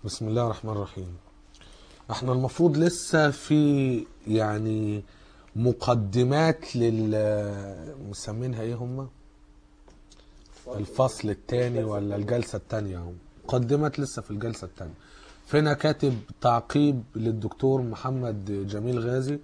بسم الله الرحمن الرحيم احنا المفروض لسه في يعني مقدمات لل مسمينها ايه هم الفصل الثاني ولا الجلسة الثانية هم مقدمات لسه في الجلسة الثانية فينا كاتب تعقيب للدكتور محمد جميل غازي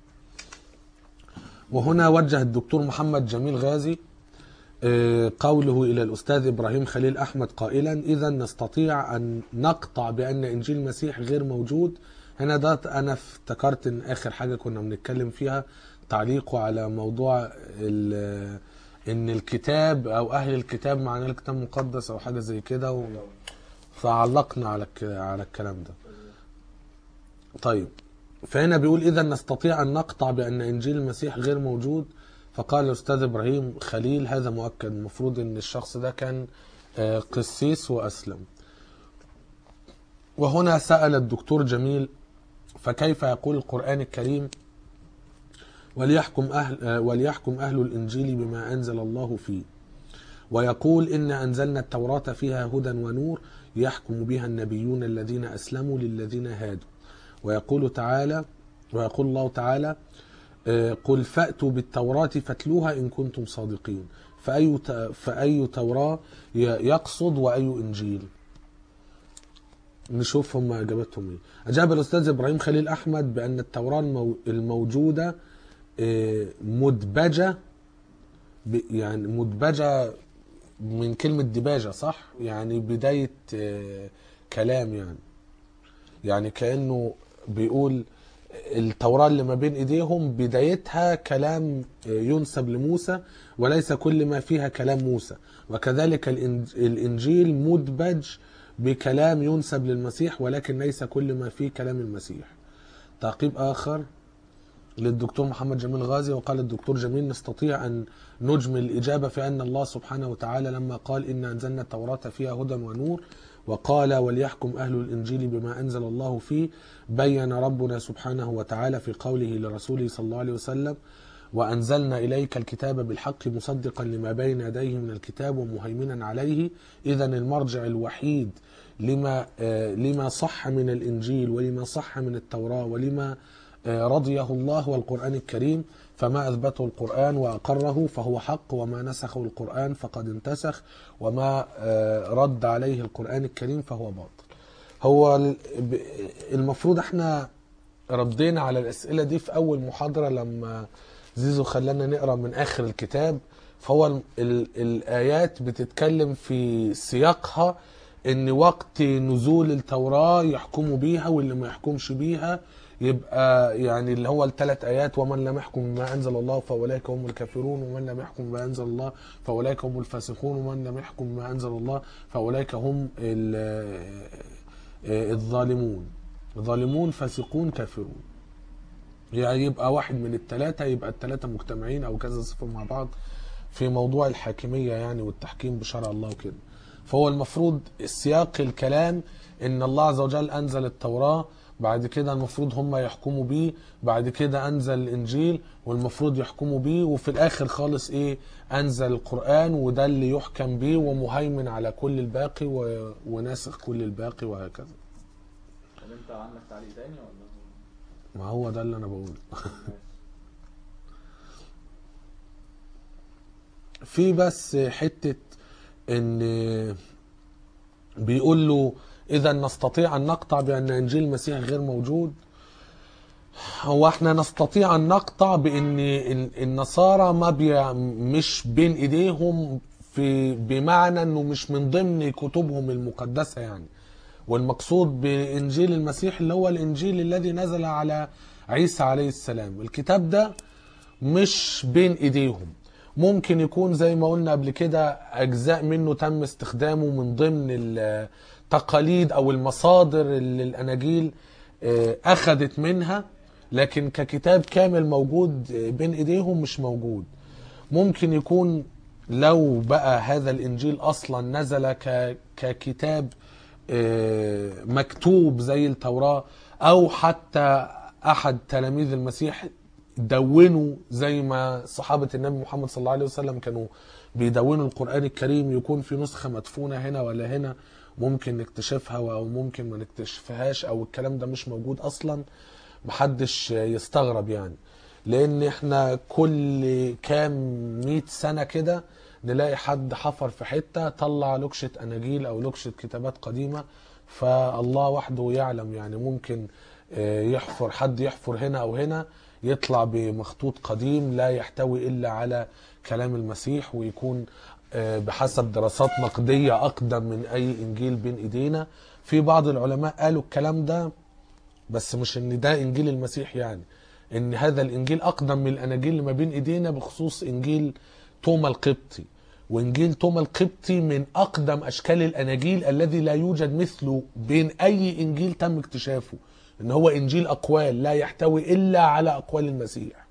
وهنا وجه الدكتور محمد جميل غازي آه، قوله إلى الأستاذ إبراهيم خليل أحمد قائلا إذا نستطيع أن نقطع بأن إنجيل المسيح غير موجود هنا ده أنا افتكرت إن آخر حاجة كنا بنتكلم فيها تعليقه على موضوع ال- إن الكتاب أو أهل الكتاب معناه الكتاب مقدس أو حاجة زي كده و... فعلقنا على الك- على الكلام ده طيب فهنا بيقول إذا نستطيع أن نقطع بأن إنجيل المسيح غير موجود فقال الأستاذ إبراهيم خليل هذا مؤكد المفروض أن الشخص ده كان آه، قسيس وأسلم وهنا سأل الدكتور جميل فكيف يقول القرآن الكريم وليحكم أهل, آه، وليحكم أهل الإنجيل بما أنزل الله فيه ويقول إن أنزلنا التوراة فيها هدى ونور يحكم بها النبيون الذين أسلموا للذين هادوا ويقول تعالى ويقول الله تعالى آه، قل فأتوا بالتوراة فاتلوها إن كنتم صادقين فأي, ت- فأي توراة ي- يقصد وأي إنجيل نشوف هم اجابتهم ايه اجاب الاستاذ ابراهيم خليل احمد بان التوراه المو- الموجوده آه، مدبجه ب- يعني مدبجه من كلمه دباجه صح يعني بدايه آه، كلام يعني يعني كانه بيقول التوراه اللي ما بين ايديهم بدايتها كلام آه، ينسب لموسى وليس كل ما فيها كلام موسى وكذلك الإنج- الانجيل مدبج بكلام ينسب للمسيح ولكن ليس كل ما فيه كلام المسيح تعقيب آخر للدكتور محمد جميل غازي وقال الدكتور جميل نستطيع أن نجمل الإجابة في أن الله سبحانه وتعالى لما قال إن أنزلنا التوراة فيها هدى ونور وقال وليحكم أهل الإنجيل بما أنزل الله فيه بين ربنا سبحانه وتعالى في قوله لرسوله صلى الله عليه وسلم وأنزلنا إليك الكتاب بالحق مصدقا لما بين يديه من الكتاب ومهيمنا عليه إذا المرجع الوحيد لما آه، لما صح من الإنجيل ولما صح من التوراة ولما آه، رضيه الله والقرآن الكريم فما أثبته القرآن وأقره فهو حق وما نسخه القرآن فقد انتسخ وما آه، رد عليه القرآن الكريم فهو باطل هو ال- ب- المفروض احنا ردينا على الأسئلة دي في أول محاضرة لما زيزو خلانا نقرأ من آخر الكتاب فهو ال ال الآيات بتتكلم في سياقها إن وقت نزول التوراة يحكموا بيها واللي ما يحكمش بيها يبقى يعني اللي هو الثلاث آيات ومن لم يحكم بما أنزل الله فأولئك هم الكافرون ومن لم يحكم بما أنزل الله فأولئك هم الفاسقون ومن لم يحكم بما أنزل الله فأولئك هم ال- الظالمون ظالمون فاسقون كافرون يعني يبقى واحد من الثلاثة يبقى الثلاثة مجتمعين أو كذا صفة مع بعض في موضوع الحاكمية يعني والتحكيم بشرع الله وكده فهو المفروض السياق الكلام إن الله عز وجل أنزل التوراة بعد كده المفروض هم يحكموا بيه بعد كده أنزل الإنجيل والمفروض يحكموا بيه وفي الآخر خالص إيه أنزل القرآن وده اللي يحكم بيه ومهيمن على كل الباقي و... وناسخ كل الباقي وهكذا طب انت عندك تعليق تاني ولا ما هو ده اللي أنا بقوله في بس حتة ان بيقول له اذا نستطيع ان نقطع بان انجيل المسيح غير موجود هو احنا نستطيع ان نقطع بان ال- النصارى ما بي مش بين ايديهم في بمعنى انه مش من ضمن كتبهم المقدسه يعني والمقصود بانجيل المسيح اللي هو الانجيل الذي نزل على عيسى عليه السلام الكتاب ده مش بين ايديهم ممكن يكون زي ما قلنا قبل كده اجزاء منه تم استخدامه من ضمن التقاليد او المصادر اللي الاناجيل آه، اخذت منها لكن ككتاب كامل موجود آه، بين ايديهم مش موجود ممكن يكون لو بقى هذا الانجيل اصلا نزل ك- ككتاب آه، مكتوب زي التوراة او حتى احد تلاميذ المسيح دونوا زي ما صحابة النبي محمد صلى الله عليه وسلم كانوا بيدونوا القرآن الكريم يكون في نسخة مدفونة هنا ولا هنا ممكن نكتشفها او ممكن ما نكتشفهاش او الكلام ده مش موجود اصلا محدش يستغرب يعني لان احنا كل كام مئة سنة كده نلاقي حد حفر في حتة طلع لكشة اناجيل او لكشة كتابات قديمة فالله وحده يعلم يعني ممكن آه، يحفر حد يحفر هنا او هنا يطلع بمخطوط قديم لا يحتوي الا على كلام المسيح ويكون آه، بحسب دراسات نقدية اقدم من اي انجيل بين ايدينا في بعض العلماء قالوا الكلام ده بس مش ان ده انجيل المسيح يعني ان هذا الانجيل اقدم من الاناجيل اللي ما بين ايدينا بخصوص انجيل توما القبطي وانجيل توما القبطي من اقدم اشكال الاناجيل الذي لا يوجد مثله بين اي انجيل تم اكتشافه ان هو انجيل اقوال لا يحتوي الا على اقوال المسيح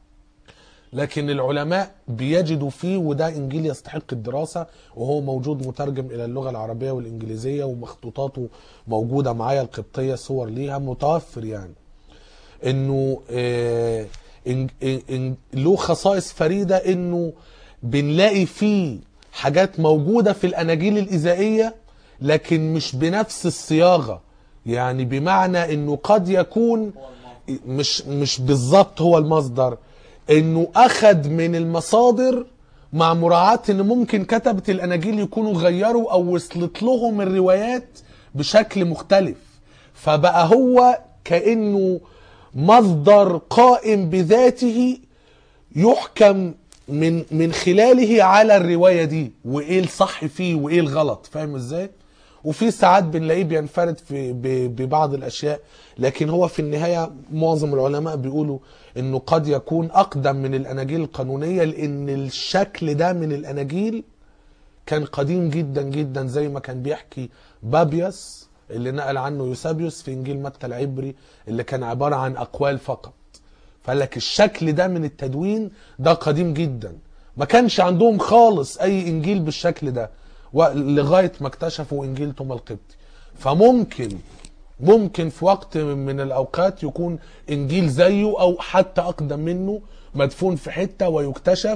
لكن العلماء بيجدوا فيه وده انجيل يستحق الدراسه وهو موجود مترجم الى اللغه العربيه والانجليزيه ومخطوطاته موجوده معايا القبطيه صور ليها متوفر يعني انه آه، إن- إن- إن- له خصائص فريده انه بنلاقي فيه حاجات موجوده في الاناجيل الاذائيه لكن مش بنفس الصياغه يعني بمعنى انه قد يكون مش مش بالظبط هو المصدر انه اخذ من المصادر مع مراعاة ان ممكن كتبة الاناجيل يكونوا غيروا او وصلت لهم الروايات بشكل مختلف فبقى هو كانه مصدر قائم بذاته يحكم من من خلاله على الروايه دي وايه الصح فيه وايه الغلط فاهم ازاي وفي ساعات بنلاقيه بينفرد في ب- ببعض الاشياء لكن هو في النهايه معظم العلماء بيقولوا انه قد يكون اقدم من الاناجيل القانونيه لان الشكل ده من الاناجيل كان قديم جدا جدا زي ما كان بيحكي بابيوس اللي نقل عنه يوسابيوس في انجيل متى العبري اللي كان عباره عن اقوال فقط فقال لك الشكل ده من التدوين ده قديم جدا ما كانش عندهم خالص اي انجيل بالشكل ده و- لغايه ما اكتشفوا انجيل توما القبطي فممكن ممكن في وقت من الاوقات يكون انجيل زيه او حتى اقدم منه مدفون في حته ويكتشف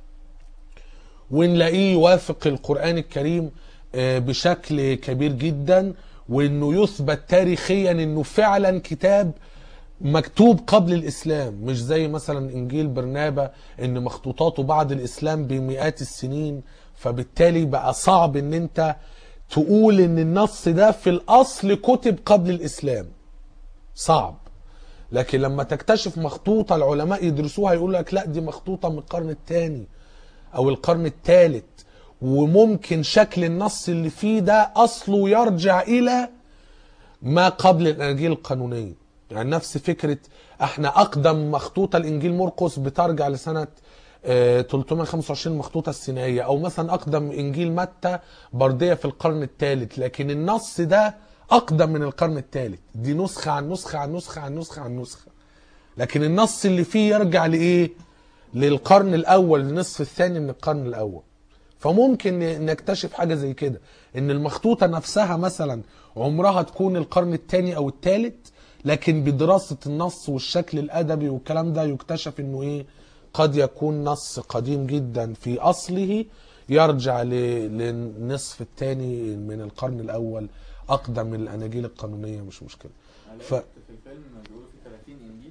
ونلاقيه يوافق القرآن الكريم آه، بشكل كبير جدا وانه يثبت تاريخيا انه فعلا كتاب مكتوب قبل الاسلام مش زي مثلا انجيل برنابا ان مخطوطاته بعد الاسلام بمئات السنين فبالتالي بقى صعب ان انت تقول ان النص ده في الاصل كتب قبل الاسلام صعب لكن لما تكتشف مخطوطة العلماء يدرسوها يقول لك لا دي مخطوطة من القرن الثاني او القرن الثالث وممكن شكل النص اللي فيه ده اصله يرجع الى ما قبل الاناجيل القانونيه يعني نفس فكره احنا اقدم مخطوطه الانجيل مرقس بترجع لسنه آه، 325 مخطوطه السينائيه او مثلا اقدم انجيل متى برديه في القرن الثالث لكن النص ده اقدم من القرن الثالث دي نسخه عن نسخه عن نسخه عن نسخه عن نسخه لكن النص اللي فيه يرجع لايه للقرن الاول النصف الثاني من القرن الاول فممكن نكتشف حاجه زي كده ان المخطوطه نفسها مثلا عمرها تكون القرن الثاني او الثالث لكن بدراسه النص والشكل الادبي والكلام ده يكتشف انه ايه قد يكون نص قديم جدا في اصله يرجع ل- للنصف الثاني من القرن الاول اقدم من الاناجيل القانونيه مش مشكله انا ف- لقيت في الفيلم بيقولوا في 30 انجيل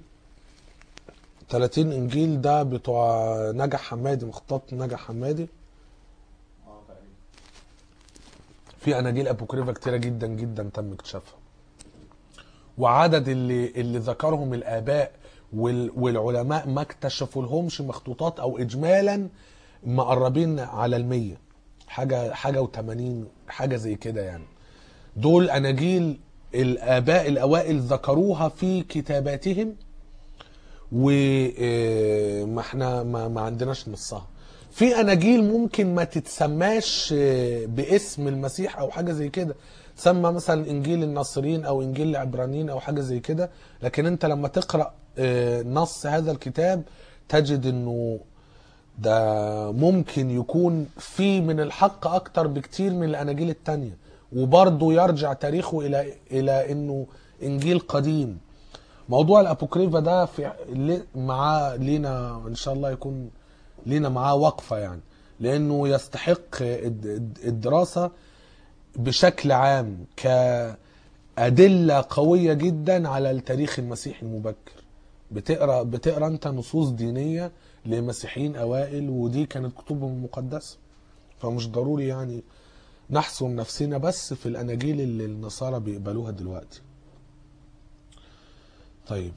30 انجيل ده بتوع نجح حمادي مخطوط نجح حمادي اه تقريبا في اناجيل ابوكريفا كتيره جدا جدا تم اكتشافها وعدد اللي اللي ذكرهم الاباء وال والعلماء ما اكتشفوا لهمش مخطوطات او اجمالا مقربين على المية حاجه حاجه و80 حاجه زي كده يعني دول اناجيل الاباء الاوائل ذكروها في كتاباتهم وما احنا ما, ما عندناش نصها في اناجيل ممكن ما تتسماش آه، باسم المسيح او حاجه زي كده تسمى مثلا انجيل الناصرين او انجيل العبرانيين او حاجه زي كده لكن انت لما تقرا آه، نص هذا الكتاب تجد انه ده ممكن يكون في من الحق اكتر بكتير من الاناجيل التانية وبرضه يرجع تاريخه الى الى انه انجيل قديم موضوع الابوكريفا ده في لي- معاه لينا ان شاء الله يكون لينا معاه وقفه يعني لانه يستحق الد- الد- الدراسه بشكل عام كأدلة قوية جدا على التاريخ المسيحي المبكر بتقرا بتقرا انت نصوص دينيه لمسيحيين اوائل ودي كانت كتبهم المقدسه فمش ضروري يعني نحصر نفسنا بس في الاناجيل اللي النصارى بيقبلوها دلوقتي طيب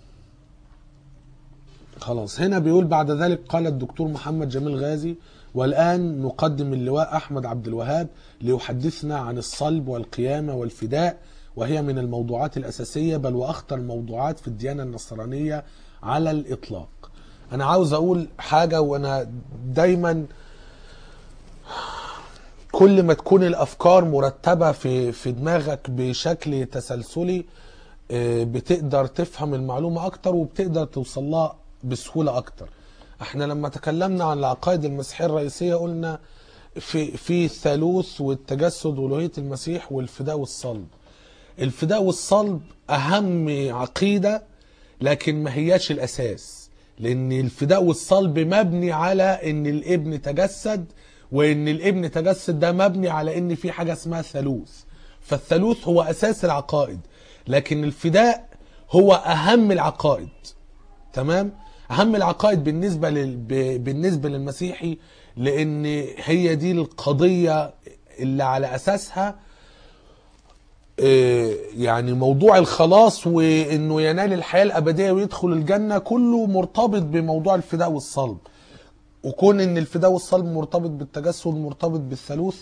خلاص هنا بيقول بعد ذلك قال الدكتور محمد جميل غازي والآن نقدم اللواء أحمد عبد الوهاب ليحدثنا عن الصلب والقيامة والفداء وهي من الموضوعات الأساسية بل وأخطر الموضوعات في الديانة النصرانية على الإطلاق أنا عاوز أقول حاجة وأنا دايما كل ما تكون الافكار مرتبه في في دماغك بشكل تسلسلي آه، بتقدر تفهم المعلومه اكتر وبتقدر توصل لها بسهوله اكتر احنا لما تكلمنا عن العقائد المسيحيه الرئيسيه قلنا في في الثالوث والتجسد والوهيه المسيح والفداء والصلب الفداء والصلب اهم عقيده لكن ما هياش الاساس لان الفداء والصلب مبني على ان الابن تجسد وان الابن تجسد ده مبني على ان في حاجه اسمها ثالوث فالثالوث هو اساس العقائد لكن الفداء هو اهم العقائد تمام اهم العقائد بالنسبه لل... ب... بالنسبه للمسيحي لان هي دي القضيه اللي على اساسها آه، يعني موضوع الخلاص وانه ينال الحياه الابديه ويدخل الجنه كله مرتبط بموضوع الفداء والصلب وكون ان الفداء والصلب مرتبط بالتجسد مرتبط بالثالوث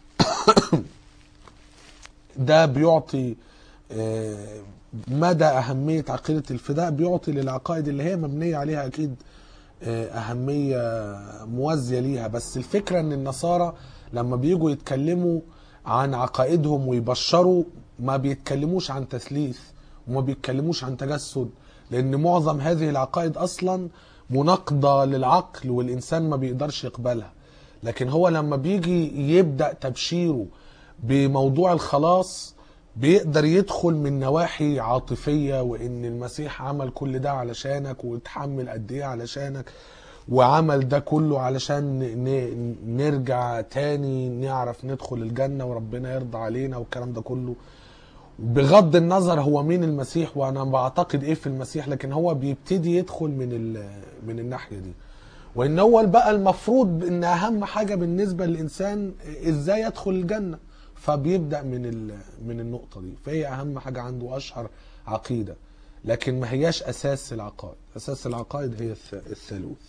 ده بيعطي آه، مدى أهمية عقيدة الفداء بيعطي للعقائد اللي هي مبنية عليها أكيد آه، أهمية موازية ليها بس الفكرة إن النصارى لما بيجوا يتكلموا عن عقائدهم ويبشروا ما بيتكلموش عن تثليث وما بيتكلموش عن تجسد لأن معظم هذه العقائد أصلا مناقضة للعقل والإنسان ما بيقدرش يقبلها لكن هو لما بيجي يبدأ تبشيره بموضوع الخلاص بيقدر يدخل من نواحي عاطفية وإن المسيح عمل كل ده علشانك واتحمل قد إيه علشانك وعمل ده كله علشان ن- نرجع تاني نعرف ندخل الجنة وربنا يرضى علينا والكلام ده كله بغض النظر هو مين المسيح وانا بعتقد ايه في المسيح لكن هو بيبتدي يدخل من ال- من الناحيه دي وان هو بقى المفروض ان اهم حاجه بالنسبه للانسان ازاي يدخل الجنه فبيبدا من ال- من النقطه دي فهي اهم حاجه عنده اشهر عقيده لكن ما هياش اساس العقائد اساس العقائد هي الث- الثالوث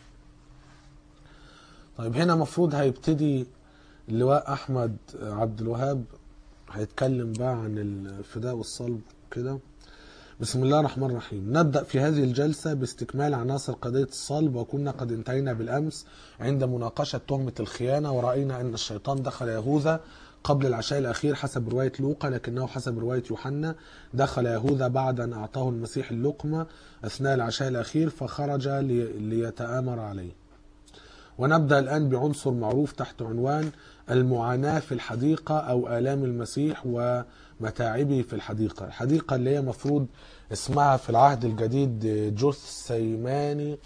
طيب هنا المفروض هيبتدي اللواء احمد عبد الوهاب هيتكلم بقى عن الفداء والصلب كده بسم الله الرحمن الرحيم نبدأ في هذه الجلسة باستكمال عناصر قضية الصلب وكنا قد انتهينا بالأمس عند مناقشة تهمة الخيانة ورأينا أن الشيطان دخل يهوذا قبل العشاء الأخير حسب رواية لوقا لكنه حسب رواية يوحنا دخل يهوذا بعد أن أعطاه المسيح اللقمة أثناء العشاء الأخير فخرج لي- ليتآمر عليه ونبدأ الآن بعنصر معروف تحت عنوان المعاناة في الحديقة أو آلام المسيح ومتاعبه في الحديقة الحديقة اللي هي مفروض اسمها في العهد الجديد جثيماني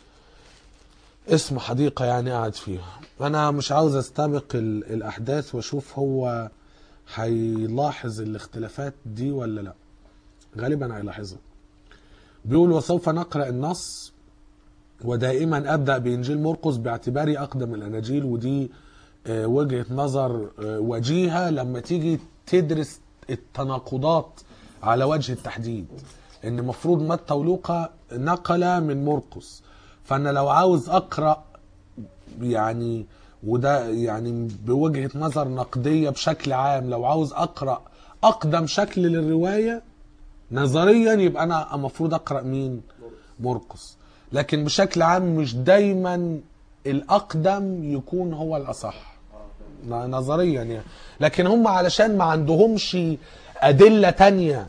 اسم حديقة يعني قاعد فيها أنا مش عاوز أستبق ال- الأحداث وأشوف هو هيلاحظ الاختلافات دي ولا لا غالبا هيلاحظها بيقول وسوف نقرأ النص ودائما ابدا بانجيل مرقس باعتباري اقدم الاناجيل ودي آه، وجهه نظر آه، وجيهه لما تيجي تدرس التناقضات على وجه التحديد ان المفروض متى ولوقا نقل من مرقس فانا لو عاوز اقرا يعني وده يعني بوجهه نظر نقديه بشكل عام لو عاوز اقرا اقدم شكل للروايه نظريا يبقى انا المفروض اقرا مين مرقس لكن بشكل عام مش دايما الاقدم يكون هو الاصح نظريا يعني لكن هم علشان ما عندهمش ادله تانية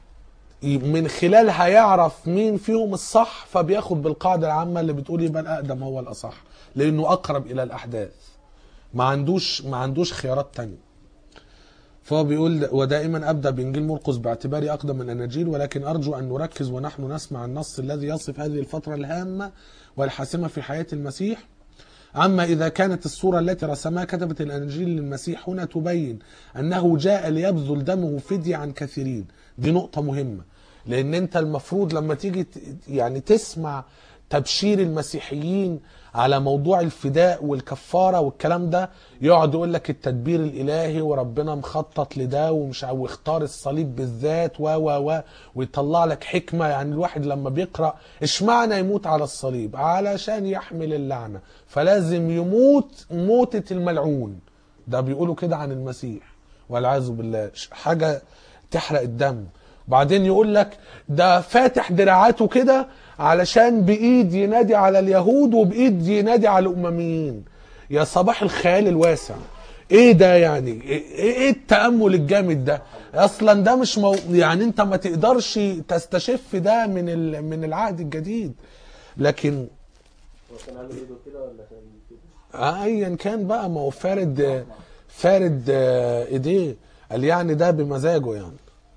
من خلالها يعرف مين فيهم الصح فبياخد بالقاعده العامه اللي بتقول يبقى الاقدم هو الاصح لانه اقرب الى الاحداث ما عندوش ما عندوش خيارات تانية فهو بيقول ودائما ابدا بانجيل مرقس باعتباري اقدم الاناجيل ولكن ارجو ان نركز ونحن نسمع النص الذي يصف هذه الفتره الهامه والحاسمه في حياه المسيح أما إذا كانت الصورة التي رسمها كتبة الأناجيل للمسيح هنا تبين أنه جاء ليبذل دمه فدية عن كثيرين دي نقطة مهمة لأن أنت المفروض لما تيجي ت- يعني تسمع تبشير المسيحيين على موضوع الفداء والكفارة والكلام ده يقعد يقول لك التدبير الإلهي وربنا مخطط لده ومش عارف واختار الصليب بالذات و و و ويطلع لك حكمة يعني الواحد لما بيقرأ اشمعنى يموت على الصليب علشان يحمل اللعنة فلازم يموت موتة الملعون ده بيقولوا كده عن المسيح والعياذ بالله ش- حاجة تحرق الدم بعدين يقول لك ده فاتح دراعاته كده علشان بايد ينادي على اليهود وبايد ينادي على الامميين يا صباح الخيال الواسع ايه ده يعني ايه إيه التامل الجامد ده اصلا ده مش مو... يعني انت ما تقدرش تستشف ده من ال... من العهد الجديد لكن هو كان عامل ايده كده ولا كان كده؟ آه، ايا كان بقى ما هو فارد فارد آه، ايديه قال يعني ده بمزاجه يعني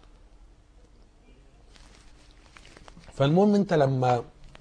فالمهم انت لما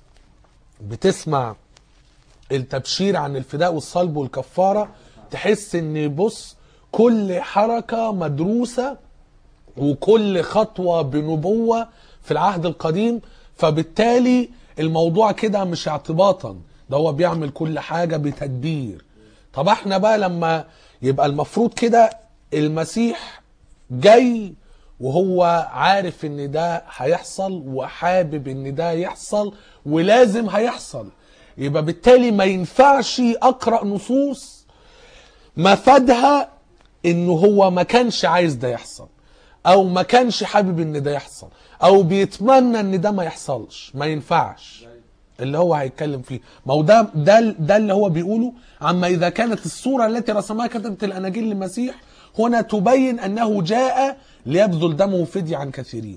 بتسمع التبشير عن الفداء والصلب والكفاره تحس ان بص كل حركه مدروسه وكل خطوة بنبوة في العهد القديم فبالتالي الموضوع كده مش اعتباطا ده هو بيعمل كل حاجة بتدبير طب احنا بقى لما يبقى المفروض كده المسيح جاي وهو عارف ان ده هيحصل وحابب ان ده يحصل ولازم هيحصل يبقى بالتالي ما ينفعش اقرا نصوص مفادها انه هو ما كانش عايز ده يحصل او ما كانش حابب ان ده يحصل او بيتمنى ان ده ما يحصلش ما ينفعش اللي هو هيتكلم فيه ما هو ده ده ده اللي هو بيقوله عما اذا كانت الصوره التي رسمها كتبه الاناجيل للمسيح هنا تبين انه جاء ليبذل دمه فدية عن كثيرين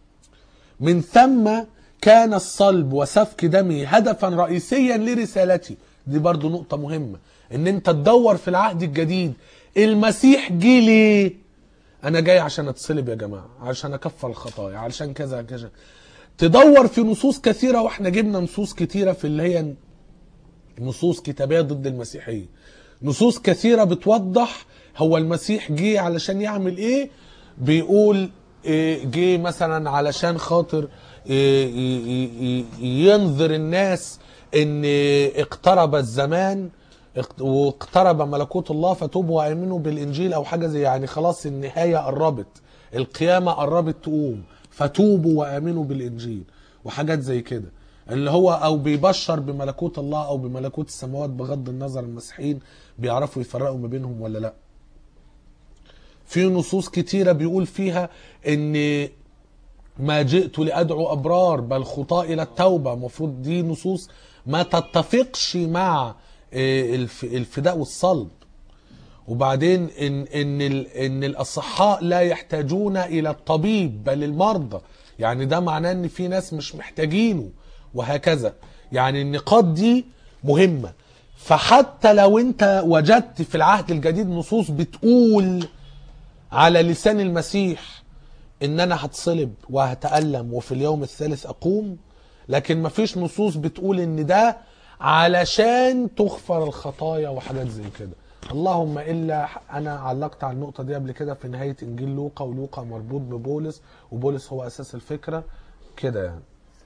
من ثم كان الصلب وسفك دمه هدفا رئيسيا لرسالته دي برضو نقطة مهمة ان انت تدور في العهد الجديد المسيح جه ليه انا جاي عشان اتصلب يا جماعة عشان اكفر الخطايا علشان كذا كذا تدور في نصوص كثيرة واحنا جبنا نصوص كثيرة في اللي هي نصوص كتابية ضد المسيحية نصوص كثيرة بتوضح هو المسيح جه علشان يعمل ايه بيقول إيه، جه مثلا علشان خاطر إيه، ي- ي- ي- ينذر الناس ان اقترب الزمان اقت- واقترب ملكوت الله فتوبوا وامنوا بالانجيل او حاجه زي يعني خلاص النهايه قربت القيامه قربت تقوم فتوبوا وامنوا بالانجيل وحاجات زي كده اللي هو او بيبشر بملكوت الله او بملكوت السماوات بغض النظر المسيحيين بيعرفوا يفرقوا ما بينهم ولا لا في نصوص كتيرة بيقول فيها ان ما جئت لأدعو أبرار بل خطاة إلى التوبة المفروض دي نصوص ما تتفقش مع آه، الف- الفداء والصلب وبعدين ان ان ال- ان الاصحاء لا يحتاجون الى الطبيب بل المرضى يعني ده معناه ان في ناس مش محتاجينه وهكذا يعني النقاط دي مهمه فحتى لو انت وجدت في العهد الجديد نصوص بتقول على لسان المسيح ان انا هتصلب وهتألم وفي اليوم الثالث اقوم لكن مفيش نصوص بتقول ان ده علشان تغفر الخطايا وحاجات زي كده اللهم الا انا علقت على النقطه دي قبل كده في نهايه انجيل لوقا ولوقا مربوط ببولس وبولس هو اساس الفكره كده يعني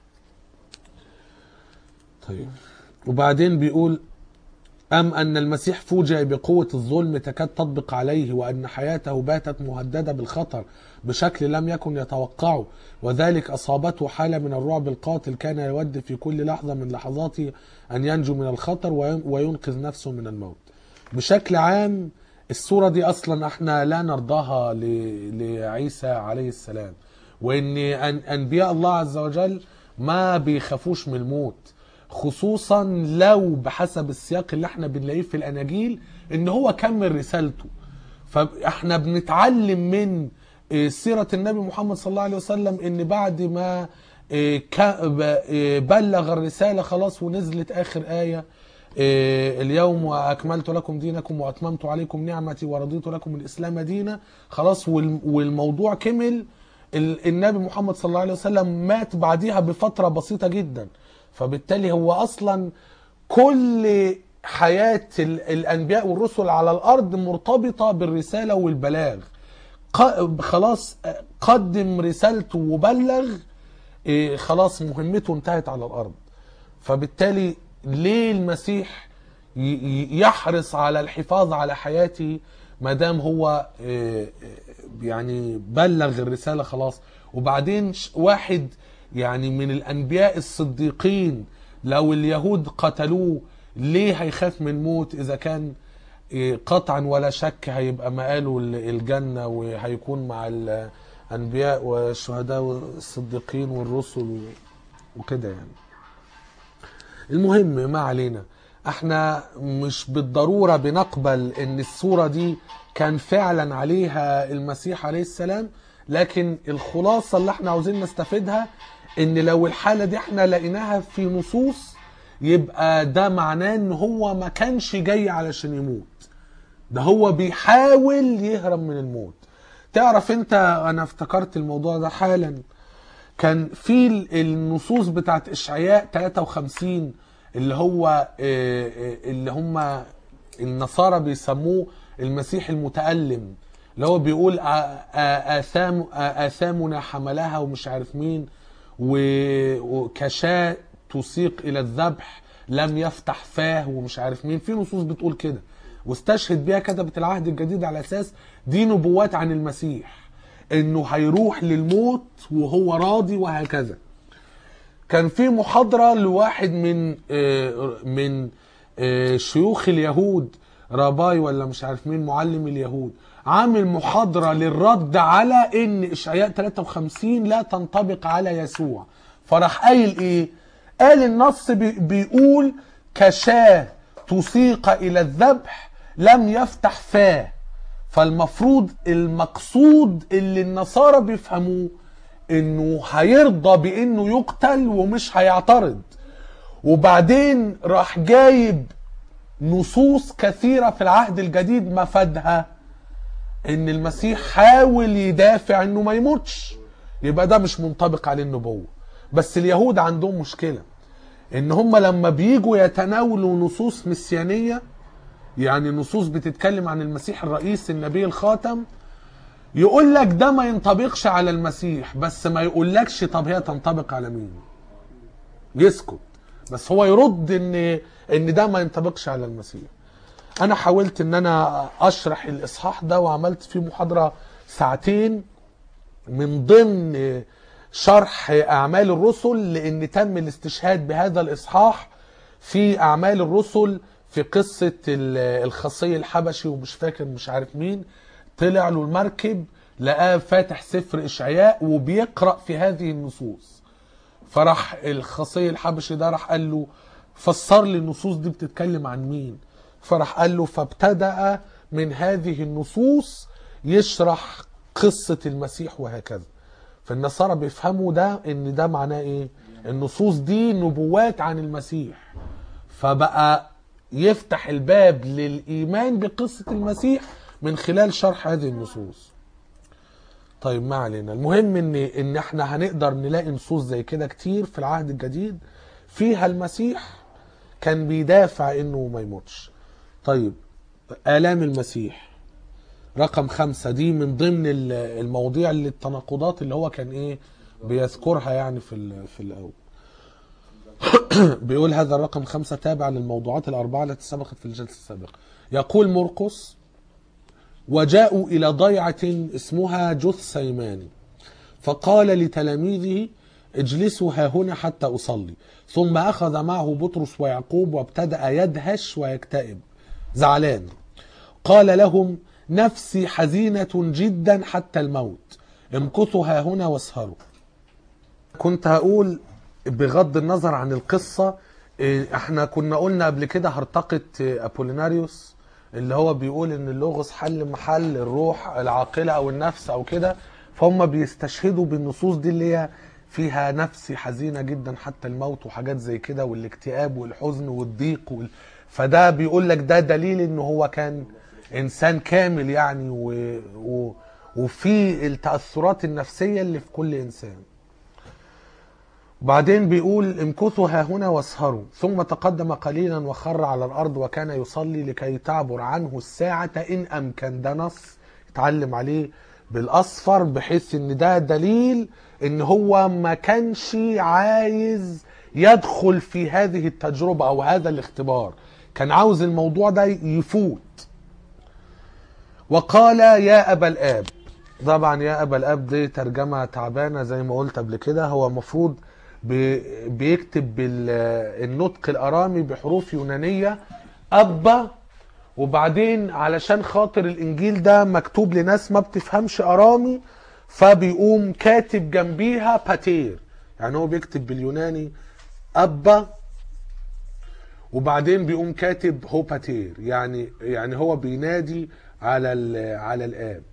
طيب وبعدين بيقول أم أن المسيح فوجئ بقوة الظلم تكاد تطبق عليه وأن حياته باتت مهددة بالخطر بشكل لم يكن يتوقعه وذلك أصابته حالة من الرعب القاتل كان يود في كل لحظة من لحظاته أن ينجو من الخطر وين- وينقذ نفسه من الموت بشكل عام الصورة دي أصلا احنا لا نرضاها ل- لعيسى عليه السلام وأن أن- أنبياء الله عز وجل ما بيخافوش من الموت خصوصا لو بحسب السياق اللي احنا بنلاقيه في الاناجيل ان هو كمل رسالته فاحنا بنتعلم من آه، سيرة النبي محمد صلى الله عليه وسلم ان بعد ما آه، ك- ب- آه، بلغ الرسالة خلاص ونزلت اخر آية آه، اليوم واكملت لكم دينكم واتممت عليكم نعمتي ورضيت لكم الاسلام دينا خلاص وال- والموضوع كمل ال- النبي محمد صلى الله عليه وسلم مات بعديها بفترة بسيطة جدا فبالتالي هو اصلا كل حياة ال- الأنبياء والرسل على الأرض مرتبطة بالرسالة والبلاغ ق- خلاص آه، قدم رسالته وبلغ إيه، خلاص مهمته انتهت على الأرض فبالتالي ليه المسيح ي- ي- يحرص على الحفاظ على حياته ما دام هو آه، آه، يعني بلغ الرسالة خلاص وبعدين ش- واحد يعني من الأنبياء الصديقين لو اليهود قتلوه ليه هيخاف من موت إذا كان آه، قطعا ولا شك هيبقى مقاله ال- الجنة وهيكون مع الأنبياء والشهداء والصديقين والرسل وكده يعني المهم ما علينا احنا مش بالضرورة بنقبل ان الصورة دي كان فعلا عليها المسيح عليه السلام لكن الخلاصة اللي احنا عاوزين نستفيدها ان لو الحالة دي احنا لقيناها في نصوص يبقى ده معناه ان هو ما كانش جاي علشان يموت ده هو بيحاول يهرب من الموت تعرف انت انا افتكرت الموضوع ده حالا كان في ال- النصوص بتاعت اشعياء 53 اللي هو آه، آه، اللي هم النصارى بيسموه المسيح المتألم اللي هو بيقول آ- آ- آثام آ- آثامنا حملها ومش عارف مين و- وكشاة تسيق إلى الذبح لم يفتح فاه ومش عارف مين في نصوص بتقول كده واستشهد بيها كتبة العهد الجديد على أساس دي نبوات عن المسيح انه هيروح للموت وهو راضي وهكذا كان في محاضرة لواحد من آه، من آه، شيوخ اليهود راباي ولا مش عارف مين معلم اليهود عامل محاضرة للرد على ان اشعياء 53 لا تنطبق على يسوع فراح قايل ايه قال النص بي- بيقول كشاة تسيق الى الذبح لم يفتح فاه فالمفروض المقصود اللي النصارى بيفهموه انه هيرضى بانه يقتل ومش هيعترض وبعدين راح جايب نصوص كثيرة في العهد الجديد مفادها ان المسيح حاول يدافع انه ما يموتش يبقى ده مش منطبق عليه النبوة بس اليهود عندهم مشكلة ان هم لما بيجوا يتناولوا نصوص مسيانية يعني نصوص بتتكلم عن المسيح الرئيس النبي الخاتم يقول لك ده ما ينطبقش على المسيح بس ما يقولكش طب هي تنطبق على مين يسكت بس هو يرد ان ان ده ما ينطبقش على المسيح انا حاولت ان انا اشرح الاصحاح ده وعملت فيه محاضرة ساعتين من ضمن شرح اعمال الرسل لان تم الاستشهاد بهذا الاصحاح في اعمال الرسل في قصة ال- الخصي الحبشي ومش فاكر مش عارف مين طلع له المركب لقاه فاتح سفر اشعياء وبيقرأ في هذه النصوص فراح الخصي الحبشي ده راح قال له فسر لي النصوص دي بتتكلم عن مين فراح قال له فابتدأ من هذه النصوص يشرح قصة المسيح وهكذا فالنصارى بيفهموا ده ان ده معناه ايه النصوص دي نبوات عن المسيح فبقى يفتح الباب للإيمان بقصة المسيح من خلال شرح هذه النصوص طيب ما علينا المهم ان ان احنا هنقدر نلاقي نصوص زي كده كتير في العهد الجديد فيها المسيح كان بيدافع انه ما يموتش طيب آلام المسيح رقم خمسة دي من ضمن ال- المواضيع اللي التناقضات اللي هو كان ايه بيذكرها يعني في ال- في الاول بيقول هذا الرقم خمسة تابع للموضوعات الأربعة التي سبقت في الجلسة السابقة يقول مرقس وجاءوا إلى ضيعة اسمها جثيماني فقال لتلاميذه اجلسوا ها هنا حتى أصلي ثم أخذ معه بطرس ويعقوب وابتدأ يدهش ويكتئب زعلان قال لهم نفسي حزينة جدا حتى الموت امكثوا ها هنا واسهروا كنت هقول بغض النظر عن القصة إيه، احنا كنا قلنا قبل كده هرطقة إيه، ابوليناريوس اللي هو بيقول ان اللغز حل محل الروح العاقلة او النفس او كده فهم بيستشهدوا بالنصوص دي اللي هي فيها نفسي حزينة جدا حتى الموت وحاجات زي كده والاكتئاب والحزن والضيق وال... فده بيقول لك ده دليل ان هو كان انسان كامل يعني و... و... وفي التأثرات النفسية اللي في كل انسان بعدين بيقول امكثوا ها هنا واسهروا ثم تقدم قليلا وخر على الارض وكان يصلي لكي تعبر عنه الساعه ان امكن ده نص اتعلم عليه بالاصفر بحيث ان ده دليل ان هو ما كانش عايز يدخل في هذه التجربه او هذا الاختبار كان عاوز الموضوع ده يفوت وقال يا ابا الاب طبعا يا ابا الاب دي ترجمه تعبانه زي ما قلت قبل كده هو المفروض بي- بيكتب بالنطق الارامي بحروف يونانيه ابا وبعدين علشان خاطر الانجيل ده مكتوب لناس ما بتفهمش ارامي فبيقوم كاتب جنبيها باتير يعني هو بيكتب باليوناني ابا وبعدين بيقوم كاتب هو باتير يعني يعني هو بينادي على ال- على الاب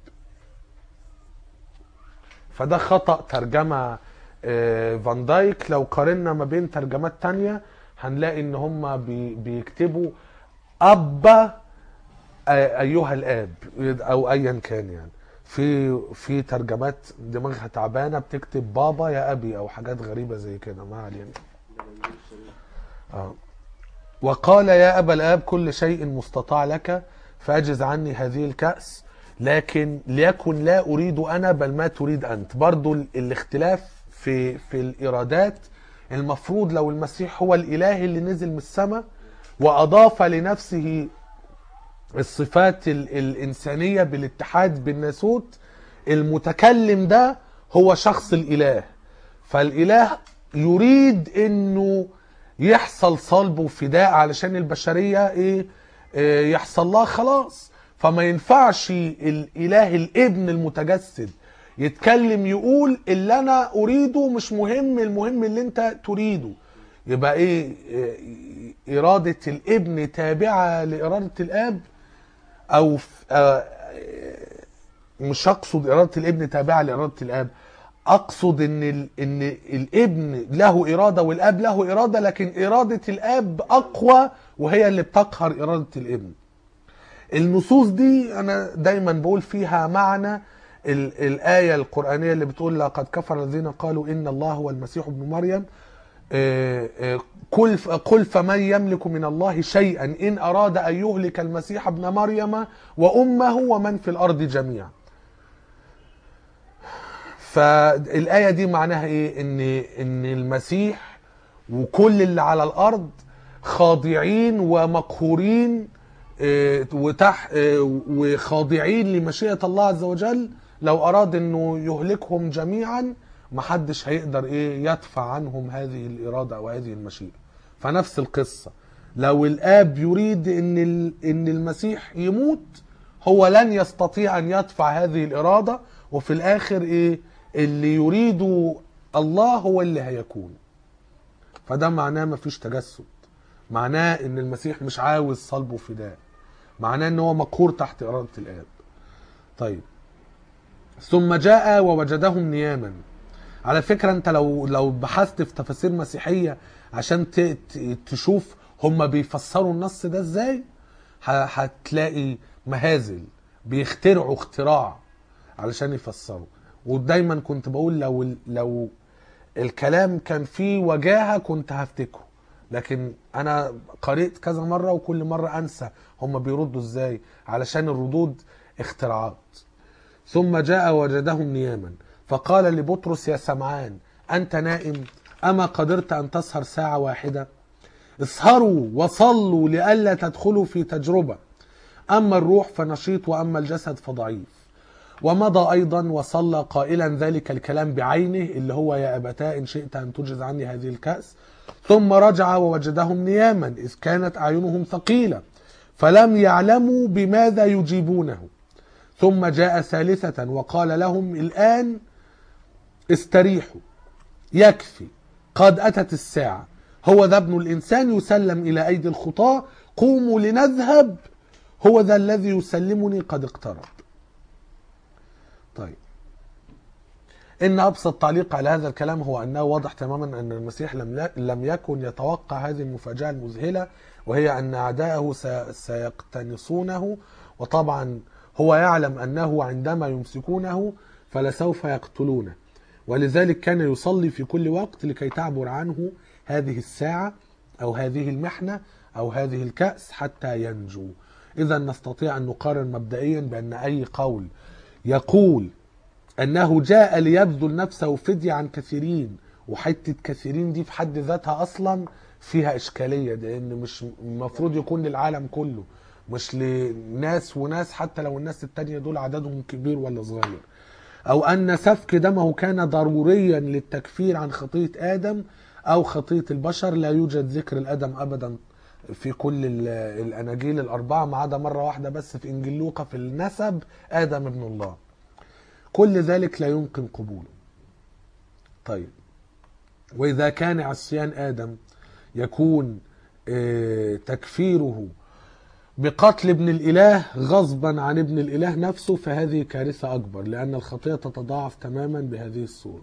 فده خطأ ترجمة آه، فان دايك لو قارنا ما بين ترجمات تانية هنلاقي ان هم بي بيكتبوا أبا آه، أيها الآب أو أيا كان يعني في في ترجمات دماغها تعبانة بتكتب بابا يا أبي أو حاجات غريبة زي كده ما علينا آه. وقال يا أبا الآب كل شيء مستطاع لك فأجز عني هذه الكأس لكن ليكن لا أريد أنا بل ما تريد أنت برضو ال- الاختلاف في في الإرادات المفروض لو المسيح هو الإله اللي نزل من السماء وأضاف لنفسه الصفات ال- الإنسانية بالاتحاد بالناسوت المتكلم ده هو شخص الإله فالإله يريد إنه يحصل صلب وفداء علشان البشرية إيه آه، يحصل لها خلاص فما ينفعش الإله الابن المتجسد يتكلم يقول اللي أنا أريده مش مهم المهم اللي أنت تريده يبقى إيه آه، إرادة الابن تابعة لإرادة الآب او ف- آه، مش اقصد اراده الابن تابعه لاراده الاب اقصد ان ال... ان الابن له اراده والاب له اراده لكن اراده الاب اقوى وهي اللي بتقهر اراده الابن النصوص دي انا دايما بقول فيها معنى ال... الايه القرانيه اللي بتقول لقد كفر الذين قالوا ان الله هو المسيح ابن مريم آه، آه، قل قل فمن يملك من الله شيئا ان اراد ان يهلك المسيح ابن مريم وامه ومن في الارض جميعا فالايه دي معناها ايه ان ان المسيح وكل اللي على الارض خاضعين ومقهورين آه، وتح آه، وخاضعين لمشيئه الله عز وجل لو اراد انه يهلكهم جميعا محدش هيقدر ايه يدفع عنهم هذه الاراده او هذه المشيئه فنفس القصه لو الاب يريد ان ال- ان المسيح يموت هو لن يستطيع ان يدفع هذه الاراده وفي الاخر ايه اللي يريده الله هو اللي هيكون فده معناه مفيش تجسد معناه ان المسيح مش عاوز صلب وفداء معناه ان هو مقهور تحت اراده الاب طيب ثم جاء ووجدهم نياما على فكره انت لو لو بحثت في تفاسير مسيحيه عشان ت- ت- تشوف هم بيفسروا النص ده ازاي ه- هتلاقي مهازل بيخترعوا اختراع علشان يفسروا ودايما كنت بقول لو ال- لو الكلام كان فيه وجاهه كنت هفتكره لكن انا قريت كذا مره وكل مره انسى هم بيردوا ازاي علشان الردود اختراعات ثم جاء وجدهم نياما فقال لبطرس يا سمعان أنت نائم أما قدرت أن تسهر ساعة واحدة اسهروا وصلوا لئلا تدخلوا في تجربة أما الروح فنشيط وأما الجسد فضعيف ومضى أيضا وصلى قائلا ذلك الكلام بعينه اللي هو يا أبتاه إن شئت أن تجز عني هذه الكأس ثم رجع ووجدهم نياما إذ كانت أعينهم ثقيلة فلم يعلموا بماذا يجيبونه ثم جاء ثالثة وقال لهم الآن استريحوا يكفي قد أتت الساعة هو ذا ابن الإنسان يسلم إلى أيدي الخطاة قوموا لنذهب هو ذا الذي يسلمني قد اقترب طيب إن أبسط تعليق على هذا الكلام هو أنه واضح تماما أن المسيح لم لم يكن يتوقع هذه المفاجأة المذهلة وهي أن أعداءه سي- سيقتنصونه وطبعا هو يعلم أنه عندما يمسكونه فلسوف يقتلونه ولذلك كان يصلي في كل وقت لكي تعبر عنه هذه الساعة أو هذه المحنة أو هذه الكأس حتى ينجو إذا نستطيع أن نقارن مبدئيا بأن أي قول يقول أنه جاء ليبذل نفسه فدية عن كثيرين وحتة كثيرين دي في حد ذاتها أصلا فيها إشكالية لأن مش المفروض يكون للعالم كله مش لناس وناس حتى لو الناس التانية دول عددهم كبير ولا صغير أو أن سفك دمه كان ضروريا للتكفير عن خطية آدم أو خطية البشر لا يوجد ذكر الأدم أبدا في كل ال- الأناجيل الأربعة ما عدا مرة واحدة بس في إنجيل لوقا في النسب آدم ابن الله كل ذلك لا يمكن قبوله طيب وإذا كان عصيان آدم يكون آه، تكفيره بقتل ابن الإله غصبا عن ابن الإله نفسه فهذه كارثة أكبر لأن الخطية تتضاعف تماما بهذه الصورة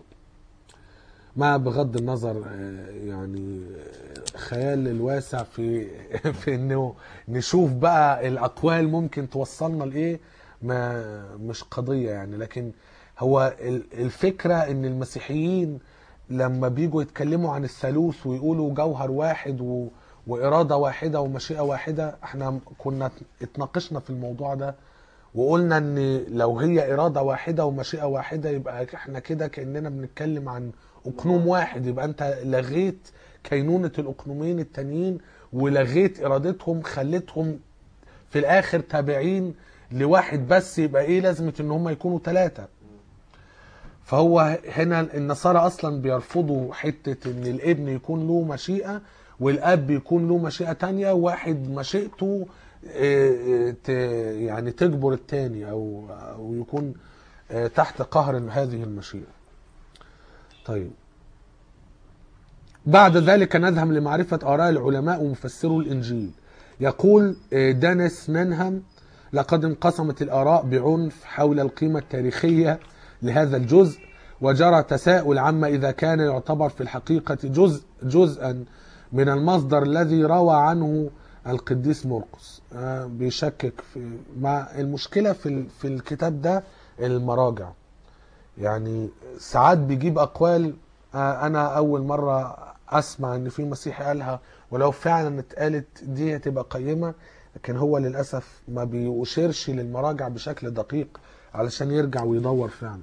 مع بغض النظر آه، يعني آه، خيال الواسع في في انه نشوف بقى الاقوال ممكن توصلنا لايه ما مش قضيه يعني لكن هو ال- الفكره ان المسيحيين لما بيجوا يتكلموا عن الثالوث ويقولوا جوهر واحد و وإرادة واحدة ومشيئة واحدة احنا كنا اتناقشنا في الموضوع ده وقلنا ان لو هي إرادة واحدة ومشيئة واحدة يبقى احنا كده كأننا بنتكلم عن أقنوم واحد يبقى انت لغيت كينونة الأقنومين التانيين ولغيت إرادتهم خليتهم في الآخر تابعين لواحد بس يبقى ايه لازمة ان هم يكونوا ثلاثة فهو هنا النصارى اصلا بيرفضوا حته ان الابن يكون له مشيئه والاب يكون له مشيئه تانية واحد مشيئته آه، آه، ت- يعني تجبر التاني او او يكون آه، تحت قهر هذه المشيئه. طيب بعد ذلك نذهب لمعرفة آراء العلماء ومفسرو الإنجيل يقول آه، دانيس ننهم لقد انقسمت الآراء بعنف حول القيمة التاريخية لهذا الجزء وجرى تساؤل عما إذا كان يعتبر في الحقيقة جزء جزءا من المصدر الذي روى عنه القديس مرقس آه، بيشكك في مع المشكلة في ال- في الكتاب ده المراجع يعني ساعات بيجيب اقوال آه، انا اول مره اسمع ان في مسيحي قالها ولو فعلا اتقالت دي هتبقى قيمه لكن هو للاسف ما بيشيرش للمراجع بشكل دقيق علشان يرجع ويدور فعلا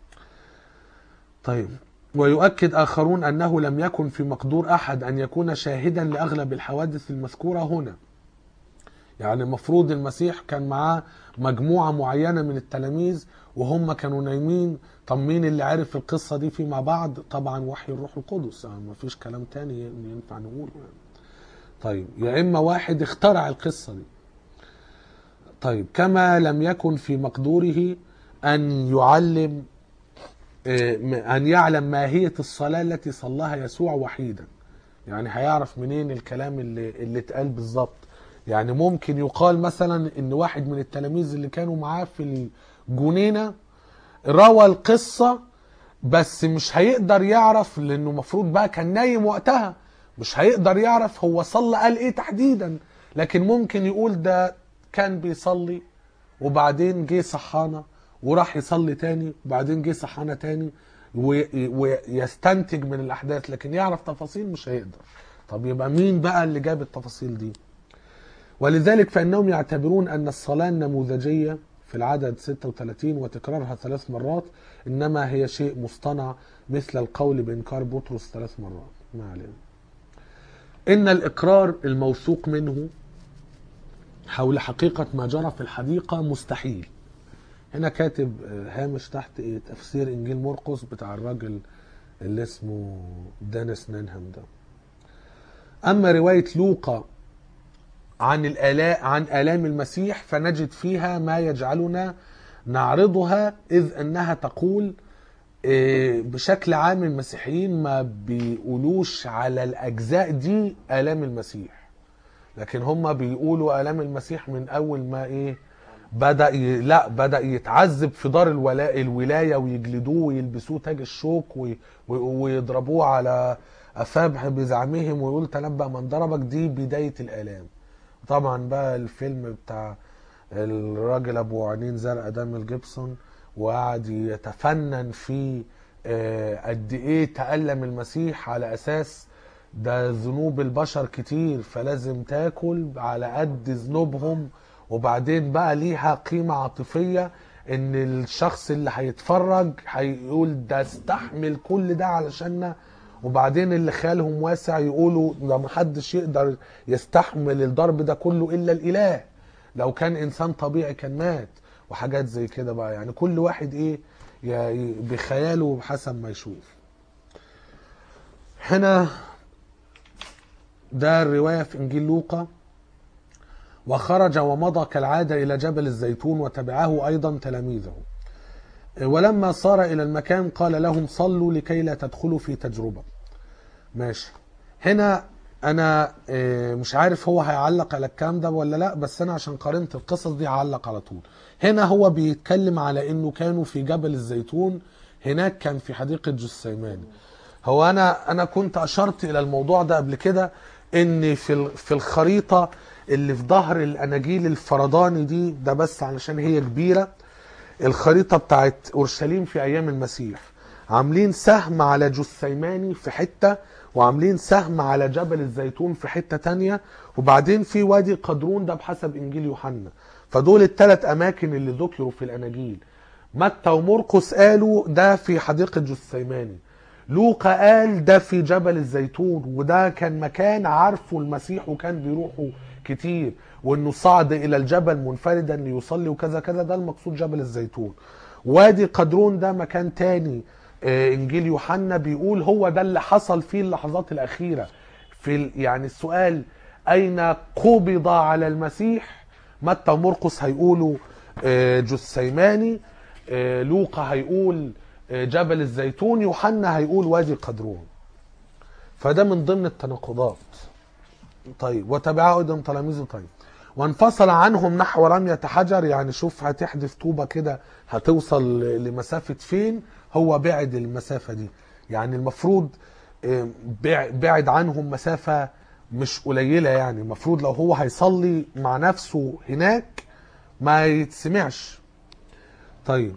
طيب ويؤكد آخرون أنه لم يكن في مقدور أحد أن يكون شاهدا لأغلب الحوادث المذكورة هنا يعني المفروض المسيح كان معاه مجموعة معينة من التلاميذ وهم كانوا نايمين طب مين اللي عرف القصة دي فيما بعد طبعا وحي الروح القدس يعني مفيش كلام تاني ينفع نقوله يعني. طيب يا إما واحد اخترع القصة دي طيب كما لم يكن في مقدوره أن يعلم آه، أن يعلم ماهية الصلاة التي صلاها يسوع وحيدا يعني هيعرف منين الكلام اللي اللي اتقال بالظبط يعني ممكن يقال مثلا ان واحد من التلاميذ اللي كانوا معاه في الجنينة روى القصة بس مش هيقدر يعرف لانه مفروض بقى كان نايم وقتها مش هيقدر يعرف هو صلى قال ايه تحديدا لكن ممكن يقول ده كان بيصلي وبعدين جه صحانا وراح يصلي تاني وبعدين جه صحانا تاني وي- ويستنتج من الاحداث لكن يعرف تفاصيل مش هيقدر طب يبقى مين بقى اللي جاب التفاصيل دي ولذلك فإنهم يعتبرون أن الصلاة النموذجية في العدد 36 وتكرارها ثلاث مرات إنما هي شيء مصطنع مثل القول بإنكار بطرس ثلاث مرات ما علينا إن الإقرار الموثوق منه حول حقيقة ما جرى في الحديقة مستحيل هنا كاتب آه، هامش تحت إيه تفسير إنجيل مرقس بتاع الراجل اللي اسمه دانيس نينهام ده أما رواية لوقا عن الآلاء عن آلام المسيح فنجد فيها ما يجعلنا نعرضها إذ أنها تقول إيه، بشكل عام المسيحيين ما بيقولوش على الأجزاء دي آلام المسيح لكن هم بيقولوا آلام المسيح من أول ما إيه بدأ ي... لا بدأ يتعذب في دار الولاء الولاية ويجلدوه ويلبسوه تاج الشوك وي... وي- ويضربوه على أفاه بزعمهم ويقول تنبأ من ضربك دي بداية الآلام طبعا بقى الفيلم بتاع الراجل ابو عينين زرقاء ده ميل جيبسون وقعد يتفنن في آه، قد ايه تألم المسيح على اساس ده ذنوب البشر كتير فلازم تاكل على قد ذنوبهم وبعدين بقى ليها قيمة عاطفية ان الشخص اللي هيتفرج هيقول ده استحمل كل ده علشاننا وبعدين اللي خيالهم واسع يقولوا ده محدش يقدر يستحمل الضرب ده كله الا الاله لو كان انسان طبيعي كان مات وحاجات زي كده بقى يعني كل واحد ايه ي- بخياله حسب ما يشوف هنا ده الرواية في إنجيل لوقا وخرج ومضى كالعادة إلى جبل الزيتون وتبعه أيضا تلاميذه ولما صار إلى المكان قال لهم صلوا لكي لا تدخلوا في تجربة ماشي هنا أنا آه، مش عارف هو هيعلق على الكلام ده ولا لا بس أنا عشان قارنت القصص دي هعلق على طول هنا هو بيتكلم على إنه كانوا في جبل الزيتون هناك كان في حديقة جثيماني هو انا انا كنت اشرت الى الموضوع ده قبل كده ان في ال- في الخريطه اللي في ظهر الاناجيل الفرداني دي ده بس علشان هي كبيره الخريطه بتاعت اورشليم في ايام المسيح عاملين سهم على جثيماني في حته وعاملين سهم على جبل الزيتون في حته تانية وبعدين في وادي قدرون ده بحسب انجيل يوحنا فدول الثلاث اماكن اللي ذكروا في الاناجيل متى ومرقس قالوا ده في حديقه جثيماني لوقا قال ده في جبل الزيتون وده كان مكان عارفه المسيح وكان بيروحوا كتير وانه صعد الى الجبل منفردا ليصلي وكذا كذا ده المقصود جبل الزيتون وادي قدرون ده مكان تاني آه، انجيل يوحنا بيقول هو ده اللي حصل فيه اللحظات الاخيره في ال- يعني السؤال اين قبض على المسيح متى ومرقس هيقولوا آه، جثيماني آه، لوقا هيقول آه، جبل الزيتون يوحنا هيقول وادي قدرون فده من ضمن التناقضات طيب وتبعه ايضا تلاميذه طيب وانفصل عنهم نحو رمية حجر يعني شوف هتحدث طوبة كده هتوصل لمسافة فين هو بعد المسافة دي يعني المفروض آه، بع- بعد عنهم مسافة مش قليلة يعني المفروض لو هو هيصلي مع نفسه هناك ما يتسمعش طيب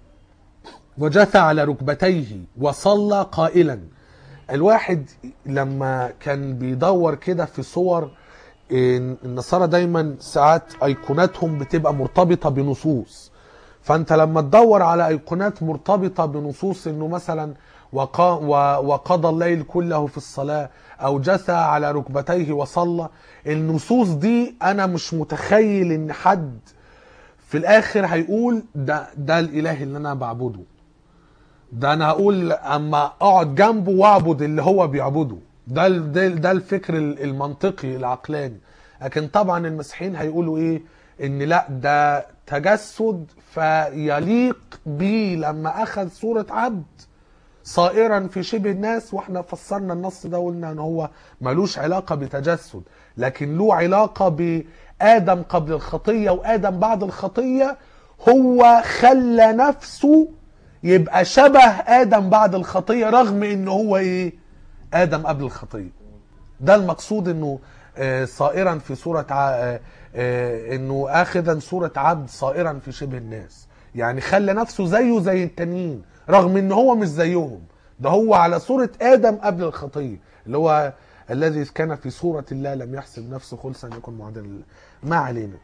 وجثى على ركبتيه وصلى قائلا الواحد لما كان بيدور كده في صور إن النصارى دايما ساعات ايقوناتهم بتبقى مرتبطه بنصوص فانت لما تدور على ايقونات مرتبطه بنصوص انه مثلا وقا و- وقضى الليل كله في الصلاه او جثى على ركبتيه وصلى النصوص دي انا مش متخيل ان حد في الاخر هيقول ده ده الاله اللي انا بعبده ده انا هقول اما اقعد جنبه واعبد اللي هو بيعبده ده ال- ده, ده الفكر ال- المنطقي العقلاني لكن طبعا المسيحيين هيقولوا ايه ان لا ده تجسد فيليق بيه لما اخذ صورة عبد صائرا في شبه الناس واحنا فسرنا النص ده وقلنا ان هو ملوش علاقة بتجسد لكن له علاقة بآدم قبل الخطية وآدم بعد الخطية هو خلى نفسه يبقى شبه آدم بعد الخطية رغم ان هو ايه آدم قبل الخطية ده المقصود انه آه، صائرا في صورة ع... آه، آه، انه اخذا صورة عبد صائرا في شبه الناس يعني خلى نفسه زيه زي التانيين رغم ان هو مش زيهم ده هو على صورة ادم قبل الخطية اللي هو الذي كان في صورة الله لم يحسب نفسه خلصا يكون معادلا لله. ما علينا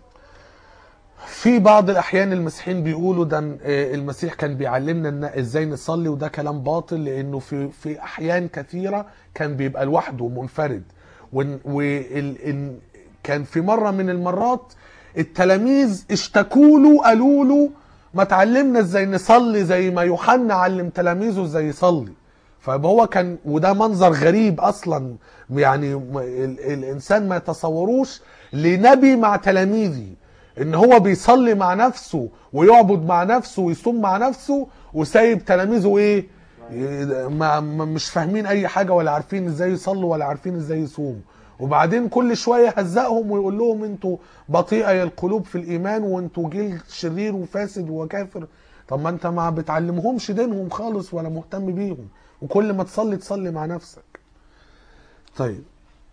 في بعض الاحيان المسيحيين بيقولوا ده آه، المسيح كان بيعلمنا إن ازاي نصلي وده كلام باطل لانه في في احيان كثيره كان بيبقى لوحده منفرد وإن- وال إن كان في مره من المرات التلاميذ اشتكوا له قالوا له ما تعلمنا ازاي نصلي زي ما يوحنا علم تلاميذه ازاي يصلي فهو كان وده منظر غريب اصلا يعني م- ال- الانسان ما يتصوروش لنبي مع تلاميذه ان هو بيصلي مع نفسه ويعبد مع نفسه ويصوم مع نفسه وسايب تلاميذه ايه ي- ما ما- مش فاهمين اي حاجه ولا عارفين ازاي يصلوا ولا عارفين ازاي يصوموا وبعدين كل شويه يهزقهم ويقول لهم انتوا بطيئه القلوب في الايمان وانتوا جيل شرير وفاسد وكافر طب ما انت ما بتعلمهمش دينهم خالص ولا مهتم بيهم وكل ما تصلي تصلي مع نفسك طيب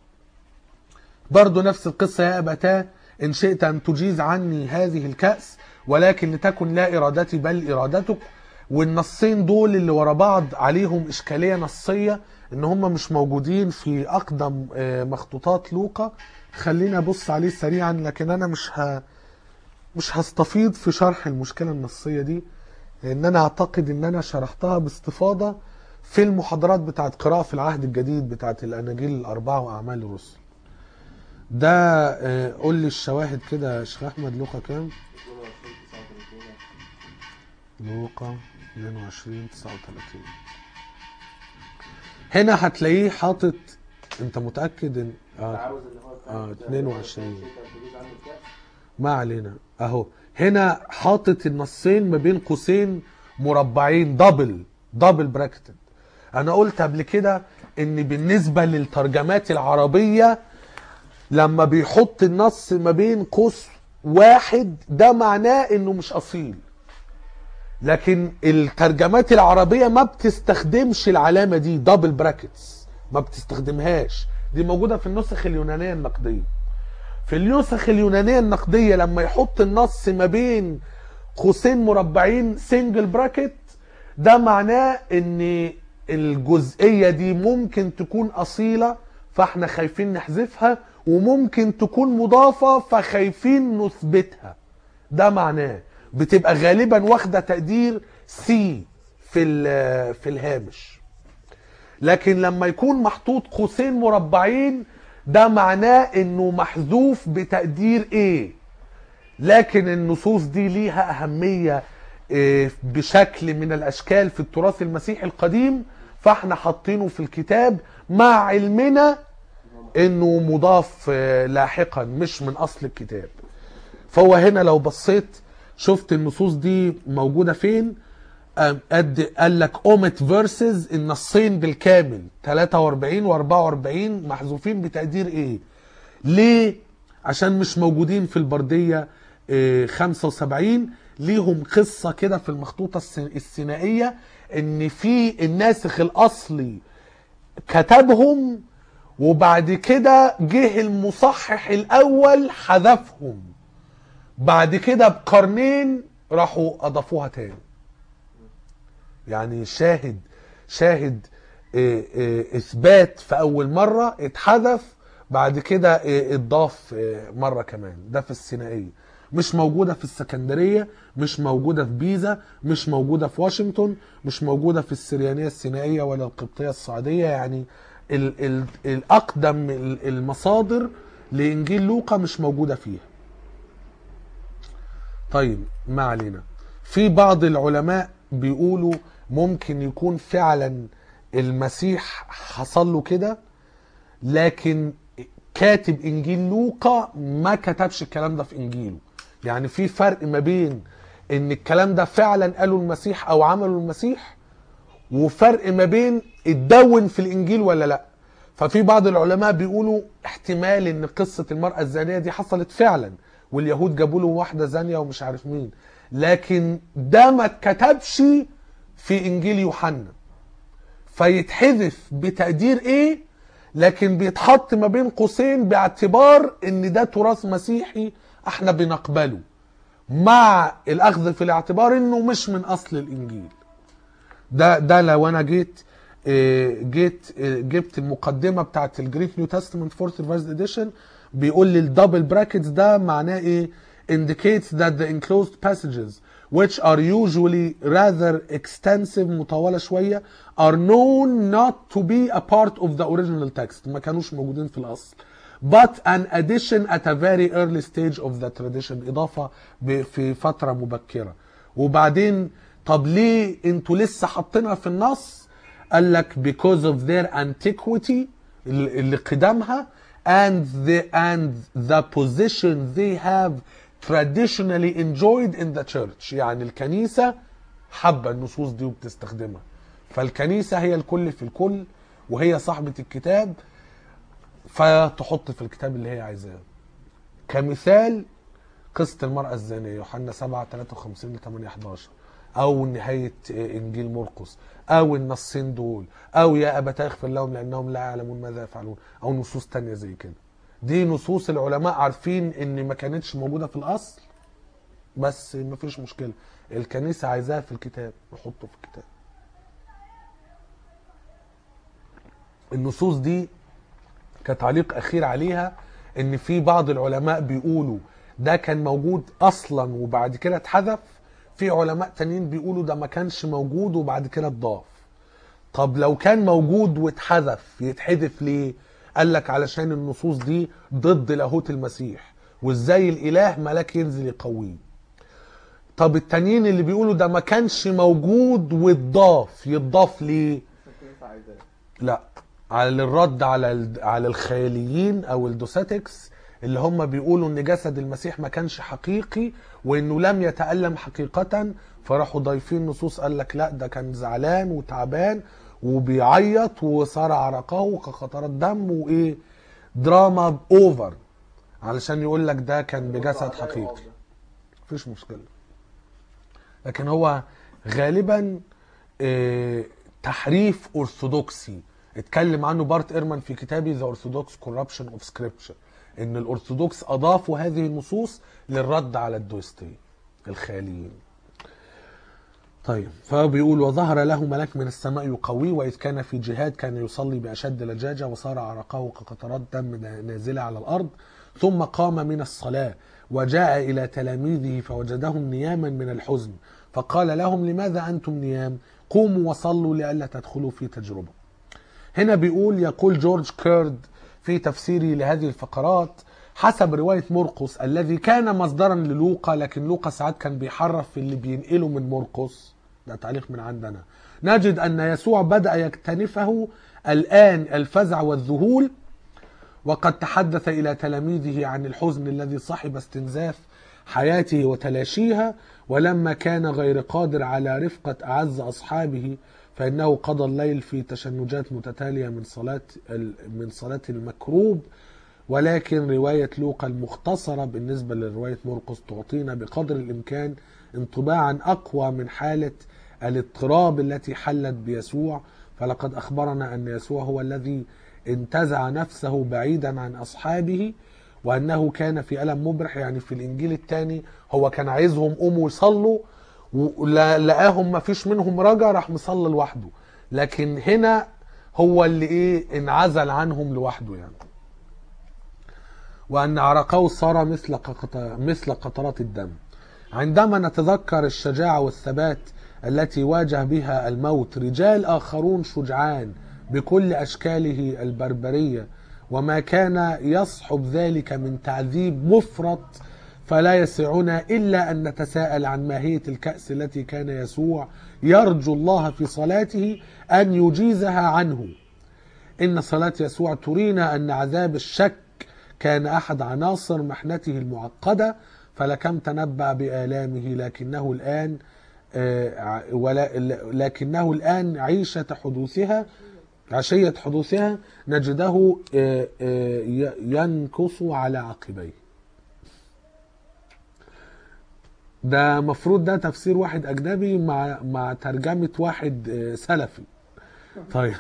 برضو نفس القصة يا أبتاه إن شئت أن تجيز عني هذه الكأس ولكن لتكن لا إرادتي بل إرادتك والنصين دول اللي ورا بعض عليهم اشكاليه نصيه ان هم مش موجودين في اقدم آه، مخطوطات لوقا خلينا ابص عليه سريعا لكن انا مش ه... مش هستفيض في شرح المشكله النصيه دي لان انا اعتقد ان انا شرحتها باستفاضه في المحاضرات بتاعت قراءه في العهد الجديد بتاعت الاناجيل الاربعه واعمال الرسل ده آه، قول لي الشواهد كده يا شيخ احمد لوقا كام 22 39 لوقا 22 39 هنا هتلاقيه حاطط انت متاكد ان آه التعاوز اللي هو بتاع آه، بتاع- 22. بتاع الفلوس عنه بتاع. ما علينا اهو هنا حاطط النصين ما بين قوسين مربعين دبل دبل براكتد انا قلت قبل كده ان بالنسبه للترجمات العربيه لما بيحط النص ما بين قوس واحد ده معناه انه مش اصيل لكن الترجمات العربيه ما بتستخدمش العلامه دي دبل براكتس ما بتستخدمهاش دي موجوده في النسخ اليونانيه النقديه في النسخ اليونانيه النقديه لما يحط النص ما بين قوسين مربعين سنجل براكت ده معناه ان الجزئيه دي ممكن تكون اصيله فاحنا خايفين نحذفها وممكن تكون مضافه فخايفين نثبتها ده معناه بتبقى غالبا واخده تقدير سي في ال- في الهامش لكن لما يكون محطوط قوسين مربعين ده معناه انه محذوف بتقدير ايه لكن النصوص دي ليها اهميه إيه، بشكل من الاشكال في التراث المسيحي القديم فاحنا حاطينه في الكتاب مع علمنا انه مضاف آه، لاحقا مش من اصل الكتاب فهو هنا لو بصيت شفت النصوص دي موجوده فين آم، قد قال لك اومت فيرسز النصين بالكامل 43 و44 محذوفين بتقدير ايه ليه عشان مش موجودين في البرديه آه، 75 ليهم قصه كده في المخطوطه الس- السينائيه ان في الناسخ الاصلي كتبهم وبعد كده جه المصحح الاول حذفهم بعد كده بقرنين راحوا اضافوها تاني يعني شاهد شاهد آه، آه، اثبات في اول مره اتحذف بعد كده آه، اتضاف آه، مره كمان ده في السينائيه مش موجوده في السكندريه مش موجوده في بيزا مش موجوده في واشنطن مش موجوده في السريانيه السينائيه ولا القبطيه الصعيديه يعني ال ال الاقدم ال- المصادر لانجيل لوقا مش موجوده فيها طيب ما علينا في بعض العلماء بيقولوا ممكن يكون فعلا المسيح حصل له كده لكن كاتب انجيل لوقا ما كتبش الكلام ده في انجيله يعني في فرق ما بين ان الكلام ده فعلا قاله المسيح او عمله المسيح وفرق ما بين اتدون في الانجيل ولا لا ففي بعض العلماء بيقولوا احتمال ان قصه المراه الزانيه دي حصلت فعلا واليهود جابوا له واحده زانيه ومش عارف مين لكن ده ما اتكتبش في انجيل يوحنا فيتحذف بتقدير ايه لكن بيتحط ما بين قوسين باعتبار ان ده تراث مسيحي احنا بنقبله مع الاخذ في الاعتبار انه مش من اصل الانجيل ده ده لو انا جيت آه، جيت آه، جبت المقدمه بتاعت الجريك نيو تestament فورث ريفايزد اديشن بيقول لي الدبل براكتس ده معناه ايه indicates that the enclosed passages which are usually rather extensive مطولة شوية are known not to be a part of the original text ما كانوش موجودين في الأصل but an addition at a very early stage of the tradition إضافة ب- في فترة مبكرة وبعدين طب ليه انتوا لسه حاطينها في النص قال لك because of their antiquity اللي اللي قدامها and the and the position they have traditionally enjoyed in the church يعني الكنيسة حابة النصوص دي وبتستخدمها فالكنيسة هي الكل في الكل وهي صاحبة الكتاب فتحط في الكتاب اللي هي عايزاه كمثال قصة المرأة الزانية يوحنا 7 53 ل 8 11 أو نهاية إنجيل مرقس أو النصين دول أو يا أبتاه اغفر لهم لأنهم لا يعلمون ماذا يفعلون أو نصوص تانية زي كده دي نصوص العلماء عارفين إن ما كانتش موجودة في الأصل بس مفيش مشكله الكنيسه عايزاها في الكتاب نحطه في الكتاب النصوص دي كتعليق اخير عليها ان في بعض العلماء بيقولوا ده كان موجود اصلا وبعد كده اتحذف في علماء تانيين بيقولوا ده ما كانش موجود وبعد كده اتضاف طب لو كان موجود واتحذف يتحذف ليه قال لك علشان النصوص دي ضد لاهوت المسيح وازاي الاله ملاك ينزل يقويه طب التانيين اللي بيقولوا ده ما كانش موجود واتضاف يتضاف ليه الكنيسة عايزاه لا على الرد على ال- على الخياليين او الدوساتكس اللي هم بيقولوا ان جسد المسيح ما كانش حقيقي وانه لم يتألم حقيقة فراحوا ضايفين نصوص قال لك لا ده كان زعلان وتعبان وبيعيط وصار عرقه كقطرات دم وايه دراما اوفر علشان يقول لك ده كان بجسد حقيقي مفيش مشكلة لكن هو غالبا آه، تحريف أرثوذكسي اتكلم عنه بارت إيرمان في كتابه The Orthodox Corruption of Scripture إن الأرثوذكس أضافوا هذه النصوص للرد على الدوستي الخياليين طيب فبيقول وظهر له ملاك من السماء يقويه وإذ كان في جهاد كان يصلي بأشد لجاجة وصار عرقه كقطرات دم نازلة على الأرض ثم قام من الصلاة وجاء إلى تلاميذه فوجدهم نياما من الحزن فقال لهم لماذا أنتم نيام قوموا وصلوا لئلا تدخلوا في تجربة هنا بيقول يقول جورج كيرد في تفسيره لهذه الفقرات حسب رواية مرقس الذي كان مصدرا للوقا لكن لوقا ساعات كان بيحرف في اللي بينقله من مرقس ده تعليق من عندنا نجد أن يسوع بدأ يكتنفه الآن الفزع والذهول وقد تحدث إلى تلاميذه عن الحزن الذي صحب استنزاف حياته وتلاشيها ولما كان غير قادر على رفقة أعز أصحابه فإنه قضى الليل في تشنجات متتالية من صلاة من صلاة المكروب ولكن رواية لوقا المختصرة بالنسبة لرواية مرقس تعطينا بقدر الإمكان انطباعا أقوى من حالة الاضطراب التي حلت بيسوع فلقد أخبرنا أن يسوع هو الذي انتزع نفسه بعيدا عن أصحابه وأنه كان في ألم مبرح يعني في الإنجيل الثاني هو كان عايزهم قوموا يصلوا ولقاهم ما فيش منهم رجا راح مصلي لوحده لكن هنا هو اللي ايه انعزل عنهم لوحده يعني وأن عرقه صار مثل قط- مثل قطرات الدم عندما نتذكر الشجاعة والثبات التي واجه بها الموت رجال آخرون شجعان بكل أشكاله البربرية وما كان يصحب ذلك من تعذيب مفرط فلا يسعنا إلا أن نتساءل عن ماهية الكأس التي كان يسوع يرجو الله في صلاته أن يجيزها عنه إن صلاة يسوع ترينا أن عذاب الشك كان أحد عناصر محنته المعقدة فلكم تنبأ بآلامه لكنه الآن آه، ع- ولا لكنه الآن عيشة حدوثها عشية حدوثها نجده آه، آه، ي- ينكص على عقبيه ده مفروض ده تفسير واحد أجنبي مع مع ترجمة واحد آه، سلفي طيب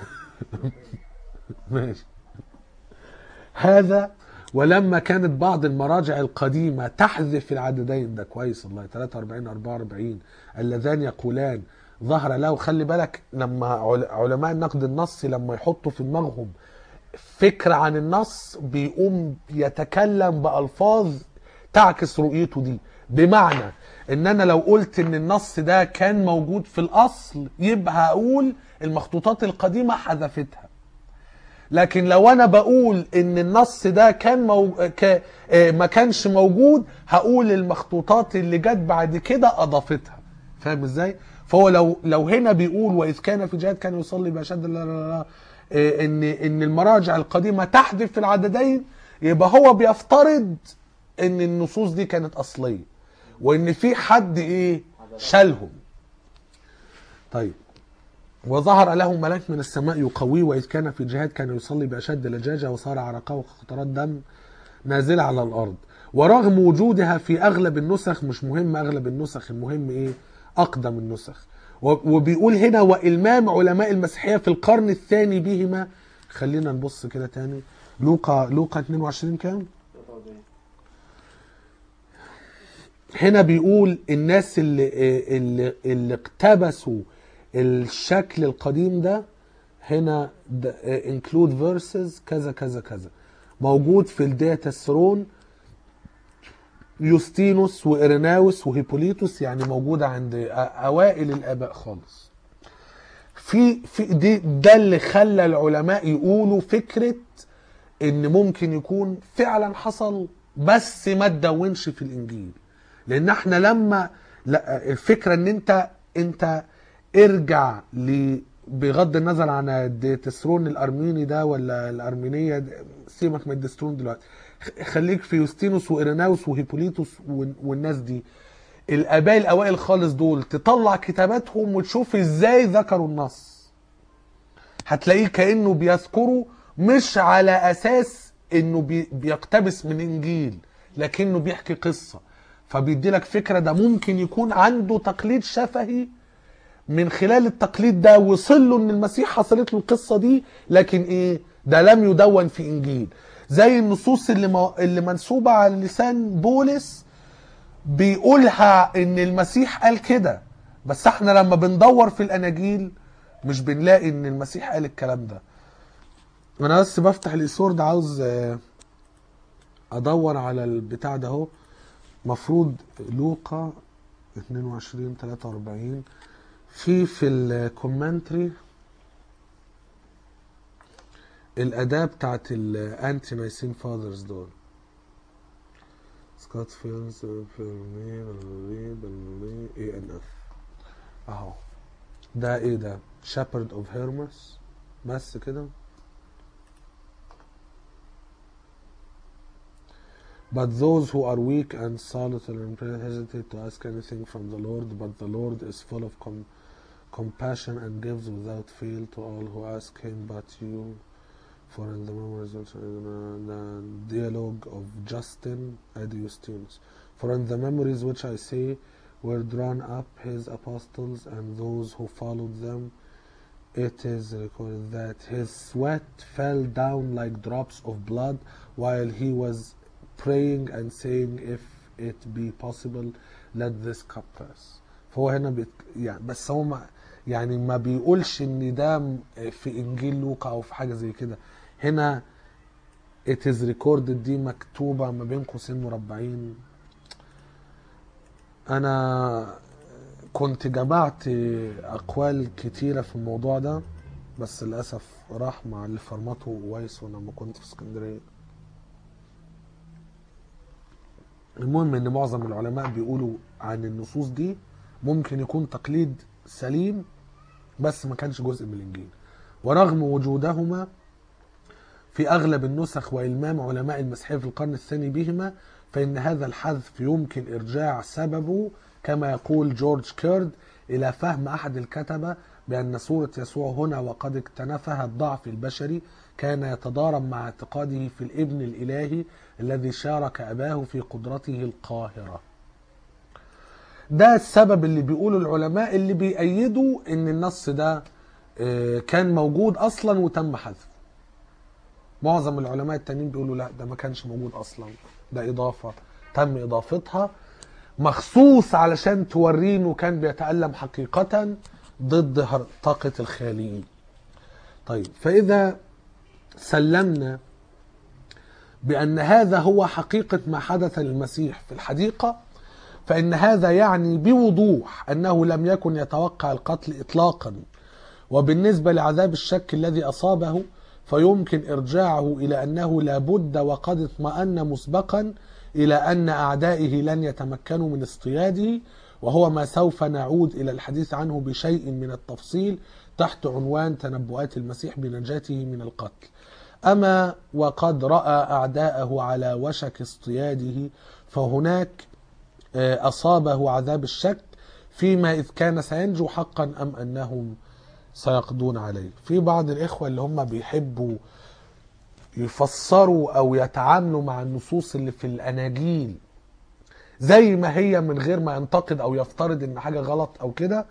ماشي هذا ولما كانت بعض المراجع القديمة تحذف العددين ده كويس والله 43 44 اللذان يقولان ظهر له خلي بالك لما عل- علماء النقد النصي لما يحطوا في دماغهم فكرة عن النص بيقوم يتكلم بألفاظ تعكس رؤيته دي بمعنى ان انا لو قلت ان النص ده كان موجود في الاصل يبقى اقول المخطوطات القديمة حذفتها لكن لو انا بقول ان النص ده كان مو... ك... آه، ما كانش موجود هقول المخطوطات اللي جت بعد كده اضافتها فاهم ازاي فهو لو لو هنا بيقول واذ كان في جهاد كان يصلي باشد لا لا لا آه، ان ان المراجع القديمه تحذف في العددين يبقى هو بيفترض ان النصوص دي كانت اصليه وان في حد ايه شالهم طيب وظهر له ملاك من السماء يقويه وإذ كان في جهاد كان يصلي بأشد لجاجة وصار عرقه كقطرات دم نازلة على الأرض ورغم وجودها في أغلب النسخ مش مهم أغلب النسخ المهم إيه أقدم النسخ و- وبيقول هنا وإلمام علماء المسيحية في القرن الثاني بهما خلينا نبص كده تاني لوقا لوقا 22 كام؟ هنا بيقول الناس اللي اللي, اللي اقتبسوا الشكل القديم ده هنا انكلود فيرسز كذا كذا كذا موجود في الدياتسرون يوستينوس وإريناوس وهيبوليتوس يعني موجودة عند أ- أوائل الآباء خالص في في دي ده اللي خلى العلماء يقولوا فكرة إن ممكن يكون فعلا حصل بس ما تدونش في الإنجيل لأن احنا لما لا الفكرة إن أنت أنت ارجع ل بغض النظر عن الديتسترون الارميني ده ولا الارمينيه ده، سيبك من الديسترون دلوقتي خ- خليك في يوستينوس وإيريناوس وهيبوليتوس وال- والناس دي الاباء الاوائل خالص دول تطلع كتاباتهم وتشوف ازاي ذكروا النص هتلاقيه كانه بيذكره مش على اساس انه بي بيقتبس من انجيل لكنه بيحكي قصه فبيدي لك فكره ده ممكن يكون عنده تقليد شفهي من خلال التقليد ده وصل له ان المسيح حصلت له القصه دي لكن ايه ده لم يدون في انجيل زي النصوص اللي مو... اللي منسوبه على لسان بولس بيقولها ان المسيح قال كده بس احنا لما بندور في الاناجيل مش بنلاقي ان المسيح قال الكلام ده انا بس بفتح الاسور ده عاوز آه، ادور على البتاع ده اهو مفروض لوقا 22 43 في في الكومنتري الأداة بتاعت الأنتي نايسين فاذرز دول سكوت فيلمز فيلمي بلمي اي ان اف اهو ده ايه ده شابرد اوف هيرمس بس كده But those who are weak and solitary and pray hesitate to ask anything from the Lord, but the Lord is full of com- compassion and gives without fail to all who ask Him. But you, for in the memories of the dialogue of Justin and Justinus, for in the memories which I say were drawn up his apostles and those who followed them, it is recorded that his sweat fell down like drops of blood while he was praying and saying if it be possible let this cup pass فهو هنا بيت... يعني بس هو ما يعني ما بيقولش ان ده م- في انجيل لوقا او في حاجه زي كده هنا it is recorded دي مكتوبه ما بين قوسين مربعين انا كنت جمعت اقوال كتيره في الموضوع ده بس للاسف راح مع اللي فرمته ويس لما كنت في اسكندريه المهم ان معظم العلماء بيقولوا عن النصوص دي ممكن يكون تقليد سليم بس ما كانش جزء من الانجيل ورغم وجودهما في اغلب النسخ والمام علماء المسيحيه في القرن الثاني بهما فان هذا الحذف يمكن ارجاع سببه كما يقول جورج كيرد الى فهم احد الكتبه بان صوره يسوع هنا وقد اكتنفها الضعف البشري كان يتضارب مع اعتقاده في الابن الالهي الذي شارك اباه في قدرته القاهره ده السبب اللي بيقوله العلماء اللي بيأيدوا ان النص ده آه، كان موجود اصلا وتم حذفه معظم العلماء التانيين بيقولوا لا ده ما كانش موجود اصلا ده اضافه تم اضافتها مخصوص علشان توريه انه كان بيتألم حقيقة ضد هرطقة الخياليين طيب فإذا سلمنا بأن هذا هو حقيقة ما حدث للمسيح في الحديقة فإن هذا يعني بوضوح أنه لم يكن يتوقع القتل إطلاقا وبالنسبة لعذاب الشك الذي أصابه فيمكن إرجاعه إلى أنه لابد وقد اطمأن مسبقا إلى أن أعدائه لن يتمكنوا من اصطياده وهو ما سوف نعود إلى الحديث عنه بشيء من التفصيل تحت عنوان تنبؤات المسيح بنجاته من القتل أما وقد رأى أعداءه على وشك اصطياده فهناك آه، أصابه عذاب الشك فيما إذ كان سينجو حقا أم أنهم سيقضون عليه في بعض الإخوة اللي هم بيحبوا يفسروا أو يتعاملوا مع النصوص اللي في الأناجيل زي ما هي من غير ما ينتقد أو يفترض إن حاجة غلط أو كده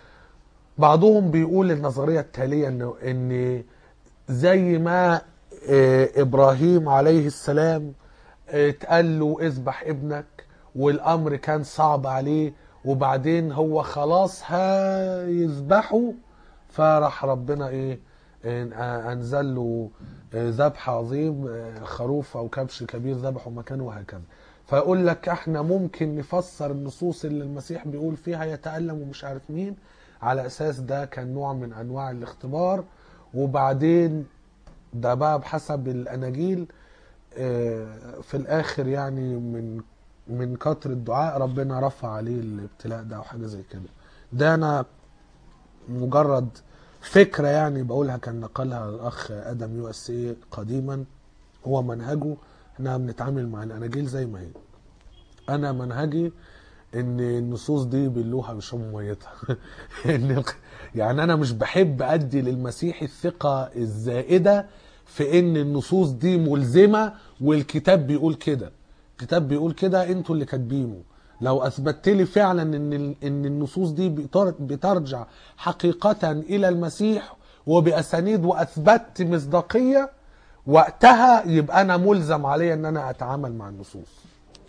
بعضهم بيقول النظرية التالية إنه إن زي ما آه، إبراهيم عليه السلام آه، اتقال له اذبح ابنك والامر كان صعب عليه وبعدين هو خلاص هيذبحه فراح ربنا ايه إن- آه، انزل له آه، ذبح عظيم آه، خروف او كبش كبير ذبحه مكانه وهكذا فيقول لك احنا ممكن نفسر النصوص اللي المسيح بيقول فيها يتألم ومش عارف مين على اساس ده كان نوع من انواع الاختبار وبعدين ده بقى بحسب الاناجيل آه، في الاخر يعني من من كتر الدعاء ربنا رفع عليه الابتلاء ده او حاجه زي كده ده انا مجرد فكره يعني بقولها كان نقلها الاخ ادم يو اس اي قديما هو منهجه احنا بنتعامل مع الاناجيل زي ما هي انا منهجي ان النصوص دي بيلوها بيشربوا ميتها إن الق- يعني انا مش بحب ادي للمسيح الثقه الزائده في ان النصوص دي ملزمه والكتاب بيقول كده الكتاب بيقول كده انتوا اللي كاتبينه لو اثبتت لي فعلا ان ال- ان النصوص دي بتر- بترجع حقيقه الى المسيح وباسانيد واثبتت مصداقيه وقتها يبقى انا ملزم عليا ان انا اتعامل مع النصوص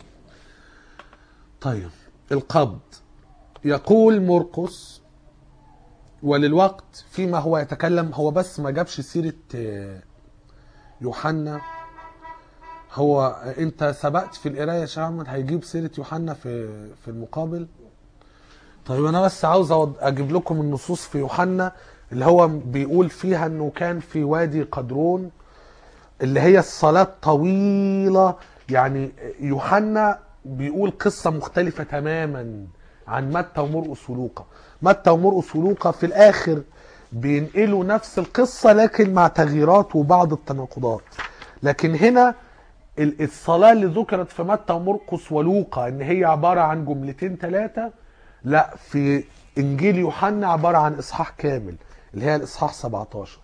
طيب القبض يقول مرقس وللوقت فيما هو يتكلم هو بس ما جابش سيرة آه، يوحنا هو انت سبقت في القرايه يا شيخ احمد هيجيب سيره يوحنا في في المقابل طيب انا بس عاوز أود- اجيب لكم النصوص في يوحنا اللي هو بيقول فيها انه كان في وادي قدرون اللي هي الصلاة طويلة يعني يوحنا بيقول قصة مختلفة تماما عن متى ومرقس ولوقا متى ومرقس ولوقا في الآخر بينقلوا نفس القصة لكن مع تغييرات وبعض التناقضات لكن هنا ال- الصلاة اللي ذكرت في متى ومرقس ولوقا ان هي عبارة عن جملتين ثلاثة لا في انجيل يوحنا عبارة عن اصحاح كامل اللي هي الاصحاح 17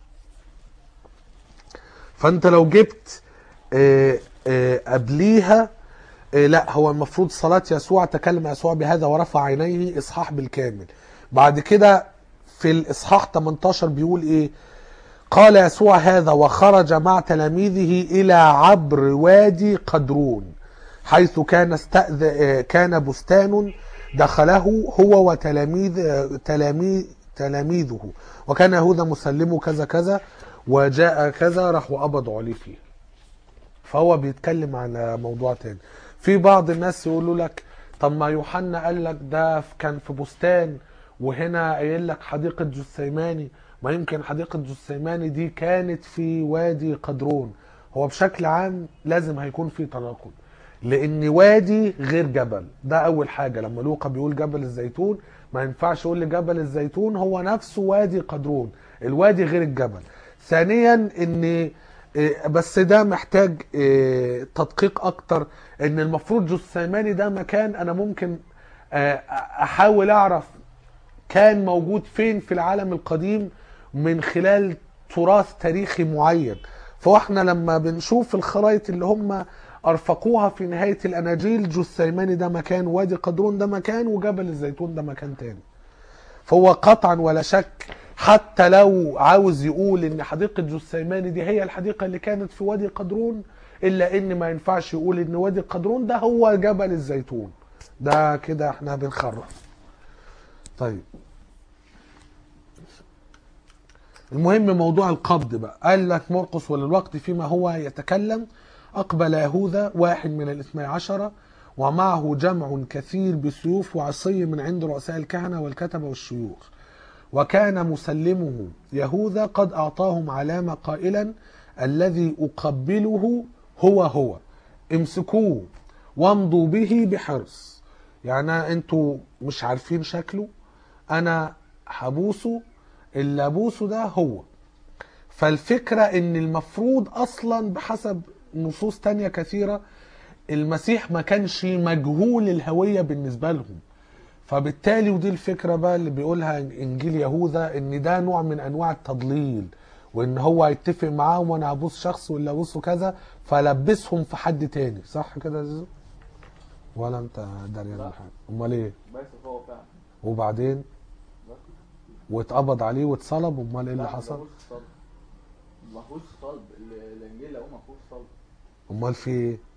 فانت لو جبت آه، آه، قبليها آه، لا هو المفروض صلاة يسوع تكلم يسوع بهذا ورفع عينيه اصحاح بالكامل بعد كده في الاصحاح 18 بيقول ايه قال يسوع هذا وخرج مع تلاميذه الى عبر وادي قدرون حيث كان استأذ آه، كان بستان دخله هو وتلاميذ آه، تلاميذ تلاميذه وكان يهوذا مسلمه كذا كذا وجاء كذا راح وقبضوا عليه فيه فهو بيتكلم على موضوع تاني في بعض الناس يقولوا لك طب ما يوحنا قال لك ده كان في بستان وهنا قايل لك حديقة جثيماني ما يمكن حديقة جثيماني دي كانت في وادي قدرون هو بشكل عام لازم هيكون في تناقض لان وادي غير جبل ده اول حاجة لما لوقا بيقول جبل الزيتون ما ينفعش يقول لي جبل الزيتون هو نفسه وادي قدرون الوادي غير الجبل ثانيا ان إيه، بس ده محتاج إيه، تدقيق اكتر ان المفروض جثيماني ده مكان انا ممكن آه، احاول اعرف كان موجود فين في العالم القديم من خلال تراث تاريخي معين فاحنا لما بنشوف الخرائط اللي هم ارفقوها في نهاية الاناجيل جثيماني ده مكان وادي قدرون ده مكان وجبل الزيتون ده مكان تاني فهو قطعا ولا شك حتى لو عاوز يقول ان حديقة جثيماني دي هي الحديقة اللي كانت في وادي قدرون الا ان ما ينفعش يقول ان وادي قدرون ده هو جبل الزيتون ده كده احنا بنخرف طيب المهم موضوع القبض بقى قال لك مرقس وللوقت فيما هو يتكلم أقبل يهوذا واحد من الاثني عشر ومعه جمع كثير بسيوف وعصي من عند رؤساء الكهنة والكتبة والشيوخ وكان مسلمه يهوذا قد أعطاهم علامة قائلا الذي أقبله هو هو امسكوه وامضوا به بحرص يعني انتوا مش عارفين شكله انا هبوسه اللي ابوسه ده هو فالفكرة ان المفروض اصلا بحسب نصوص تانية كثيرة المسيح ما كانش مجهول الهوية بالنسبة لهم فبالتالي ودي الفكرة بقى اللي بيقولها انجيل يهوذا ان ده نوع من انواع التضليل وان هو هيتفق معاهم وانا هبوس شخص واللي ابوسه كذا فلبسهم في حد تاني صح كده يا زيزو؟ ولا انت دريان لا. بحاجة امال ايه بس هو فعلا وبعدين واتقبض عليه واتصلب امال ايه اللي لا، حصل مفهوش صلب مفهوش صلب ال- الانجيل لقوه مفهوش صلب امال في ايه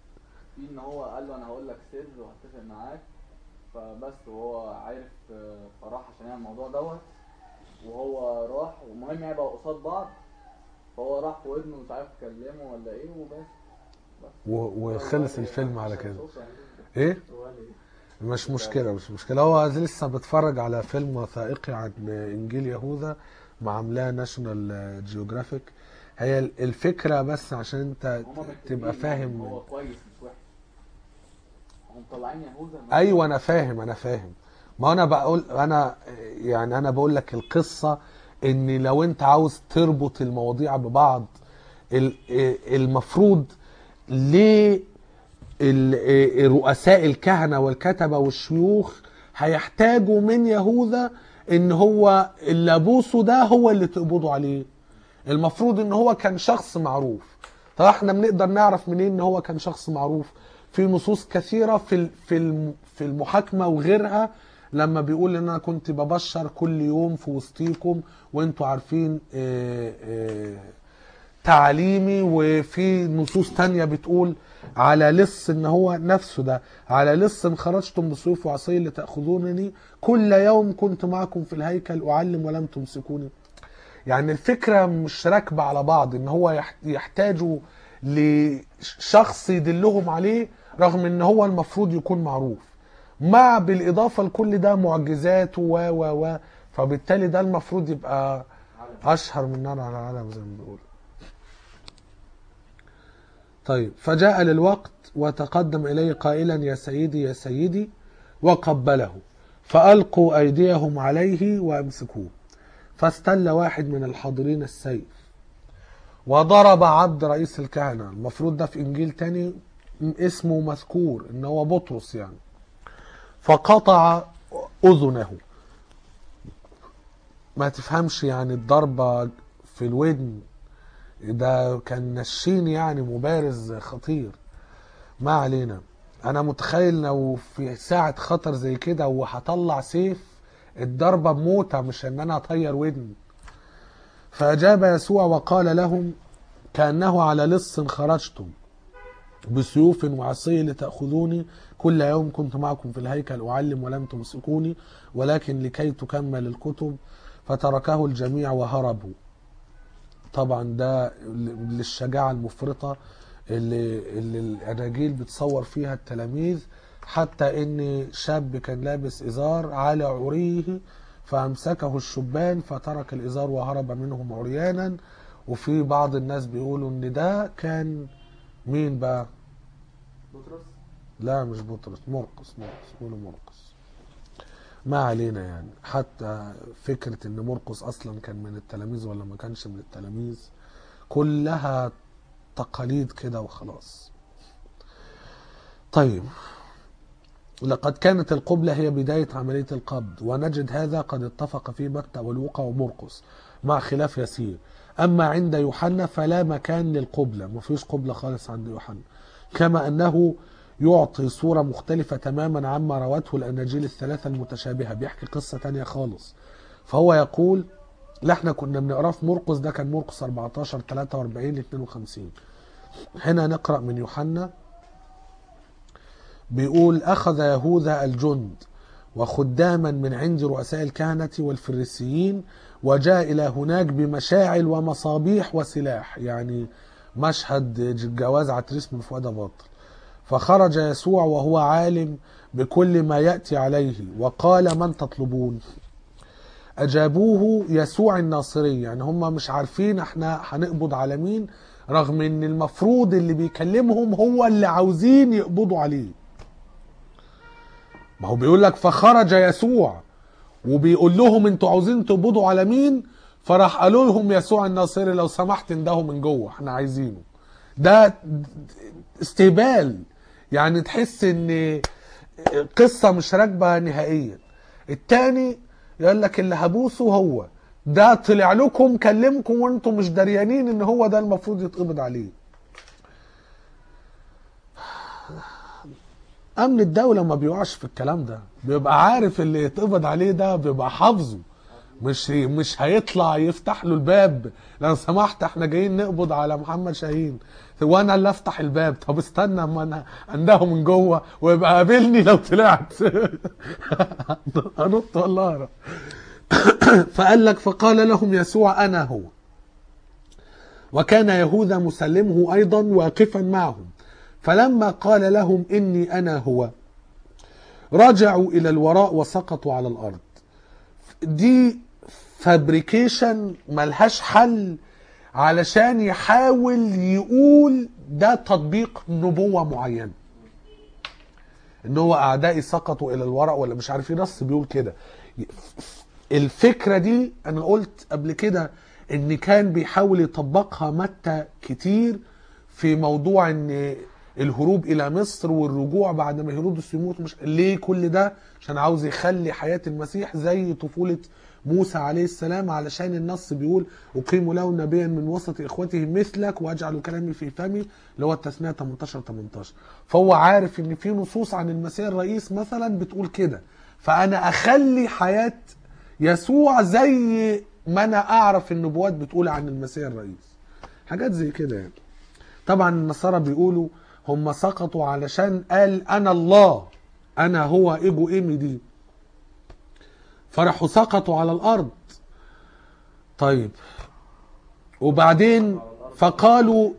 في ان هو قال له انا هقول لك سر وهتفق معاك فبس وهو عارف آه، فراح عشان يعمل الموضوع دوت وهو راح والمهم يعني بقى قصاد بعض فهو راح في ودنه مش عارف كلمه ولا ايه وبس و- وخلص الفيلم على كده شكراً. ايه هو قال إيه؟ مش مشكلة مش مشكلة هو لسه بتفرج على فيلم وثائقي عن إنجيل يهوذا مع عاملاه ناشونال جيوغرافيك هي الفكرة بس عشان انت هما مكتوبين تبقى يعني فاهم هو كويس مش وحش هم مطلعين يهوذا ايوه انا فاهم انا فاهم ما انا بقول انا يعني انا بقول لك القصه ان لو انت عاوز تربط المواضيع ببعض ال- المفروض ليه ال- رؤساء الكهنه والكتبه والشيوخ هيحتاجوا من يهوذا ان هو اللي ابوسه ده هو اللي تقبضوا عليه المفروض ان هو كان شخص معروف طب احنا بنقدر نعرف منين ان هو كان شخص معروف في نصوص كثيره في ال- في الم- في المحاكمه وغيرها لما بيقول ان انا كنت ببشر كل يوم في وسطيكم وانتوا عارفين آه، آه، تعليمي وفي نصوص تانية بتقول على لص ان هو نفسه ده على لص خرجتم بسيوف وعصي لتأخذونني كل يوم كنت معكم في الهيكل أعلم ولم تمسكوني يعني الفكرة مش راكبة على بعض ان هو يح- يحتاجوا لشخص يدلهم عليه رغم ان هو المفروض يكون معروف مع بالإضافة لكل ده معجزات و و و فبالتالي ده المفروض يبقى أشهر من نار على العالم زي ما بيقولوا طيب فجاء للوقت وتقدم إليه قائلا يا سيدي يا سيدي وقبله فألقوا أيديهم عليه وأمسكوه فاستل واحد من الحاضرين السيف وضرب عبد رئيس الكهنة المفروض ده في إنجيل تاني اسمه مذكور إن هو بطرس يعني فقطع أذنه ما تفهمش يعني الضربة في الودن ده كان نشين يعني مبارز خطير ما علينا انا متخيل لو في ساعة خطر زي كده وهطلع سيف الضربة بموتة مش ان انا اطير ودني فاجاب يسوع وقال لهم كانه على لص خرجتم بسيوف وعصي لتأخذوني كل يوم كنت معكم في الهيكل أعلم ولم تمسكوني ولكن لكي تكمل الكتب فتركه الجميع وهربوا طبعا ده للشجاعة المفرطة اللي, اللي الأناجيل بتصور فيها التلاميذ حتى ان شاب كان لابس ازار على عريه فامسكه الشبان فترك الازار وهرب منهم عريانا وفي بعض الناس بيقولوا ان ده كان مين بقى بطرس لا مش بطرس مرقس مرقس بيقولوا مرقس ما علينا يعني حتى فكرة ان مرقس اصلا كان من التلاميذ ولا ما كانش من التلاميذ كلها تقاليد كده وخلاص طيب لقد كانت القبلة هي بداية عملية القبض ونجد هذا قد اتفق فيه متى ولوقا ومرقس مع خلاف يسير أما عند يوحنا فلا مكان للقبلة ما فيش قبلة خالص عند يوحنا كما أنه يعطي صورة مختلفة تماما عما روته الأناجيل الثلاثة المتشابهة بيحكي قصة تانية خالص فهو يقول لا احنا كنا بنقراه في مرقس ده كان مرقس 14 43 52 هنا نقرأ من يوحنا بيقول أخذ يهوذا الجند وخداما من عند رؤساء الكهنة والفريسيين وجاء إلى هناك بمشاعل ومصابيح وسلاح يعني مشهد جواز عتريس من فؤاد باطل فخرج يسوع وهو عالم بكل ما يأتي عليه وقال من تطلبون أجابوه يسوع الناصري يعني هم مش عارفين احنا هنقبض على مين رغم ان المفروض اللي بيكلمهم هو اللي عاوزين يقبضوا عليه ما هو بيقول لك فخرج يسوع وبيقول لهم انتوا عاوزين تقبضوا على مين فراح قالوا لهم يسوع الناصري لو سمحت انده من جوه احنا عايزينه ده استهبال يعني تحس ان قصه مش راكبه نهائيا التاني يقول لك اللي هبوسه هو ده طلع لكم كلمكم وانتم مش دريانين ان هو ده المفروض يتقبض عليه امن الدولة ما بيقعش في الكلام ده بيبقى عارف اللي يتقبض عليه ده بيبقى حافظه مش مش هيطلع يفتح له الباب لو سمحت احنا جايين نقبض على محمد شاهين وانا اللي افتح الباب طب استنى اما انا انده من جوه ويبقى قابلني لو طلعت انط والله أعرف. فقال لك فقال لهم يسوع انا هو وكان يهوذا مسلمه ايضا واقفا معهم فلما قال لهم اني انا هو رجعوا الى الوراء وسقطوا على الارض دي فابريكيشن ملهاش حل علشان يحاول يقول ده تطبيق نبوة معينة ان هو اعدائي سقطوا الى الورق ولا مش عارف ايه نص بيقول كده الفكرة دي انا قلت قبل كده ان كان بيحاول يطبقها متى كتير في موضوع ان الهروب الى مصر والرجوع بعد ما هيرودس يموت مش ليه كل ده عشان عاوز يخلي حياة المسيح زي طفولة موسى عليه السلام علشان النص بيقول أقيم له نبيا من وسط إخوته مثلك وأجعل كلامي في فمي اللي هو التثنية 18 18 فهو عارف إن في نصوص عن المسيح الرئيس مثلا بتقول كده فأنا أخلي حياة يسوع زي ما أنا أعرف النبوات بتقول عن المسيح الرئيس حاجات زي كده يعني طبعا النصارى بيقولوا هم سقطوا علشان قال أنا الله أنا هو إيجو إيمي دي فراحوا سقطوا على الارض طيب وبعدين فقالوا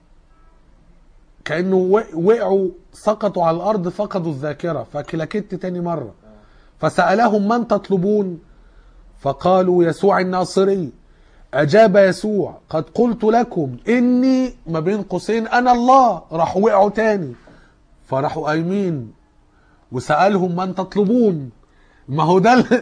كانه وق- وقعوا سقطوا على الارض فقدوا الذاكره فكلكت تاني مره فسالهم من تطلبون فقالوا يسوع الناصري اجاب يسوع قد قلت لكم اني ما بين قوسين انا الله راحوا وقعوا تاني فراحوا قايمين وسالهم من تطلبون ما هو ده ال-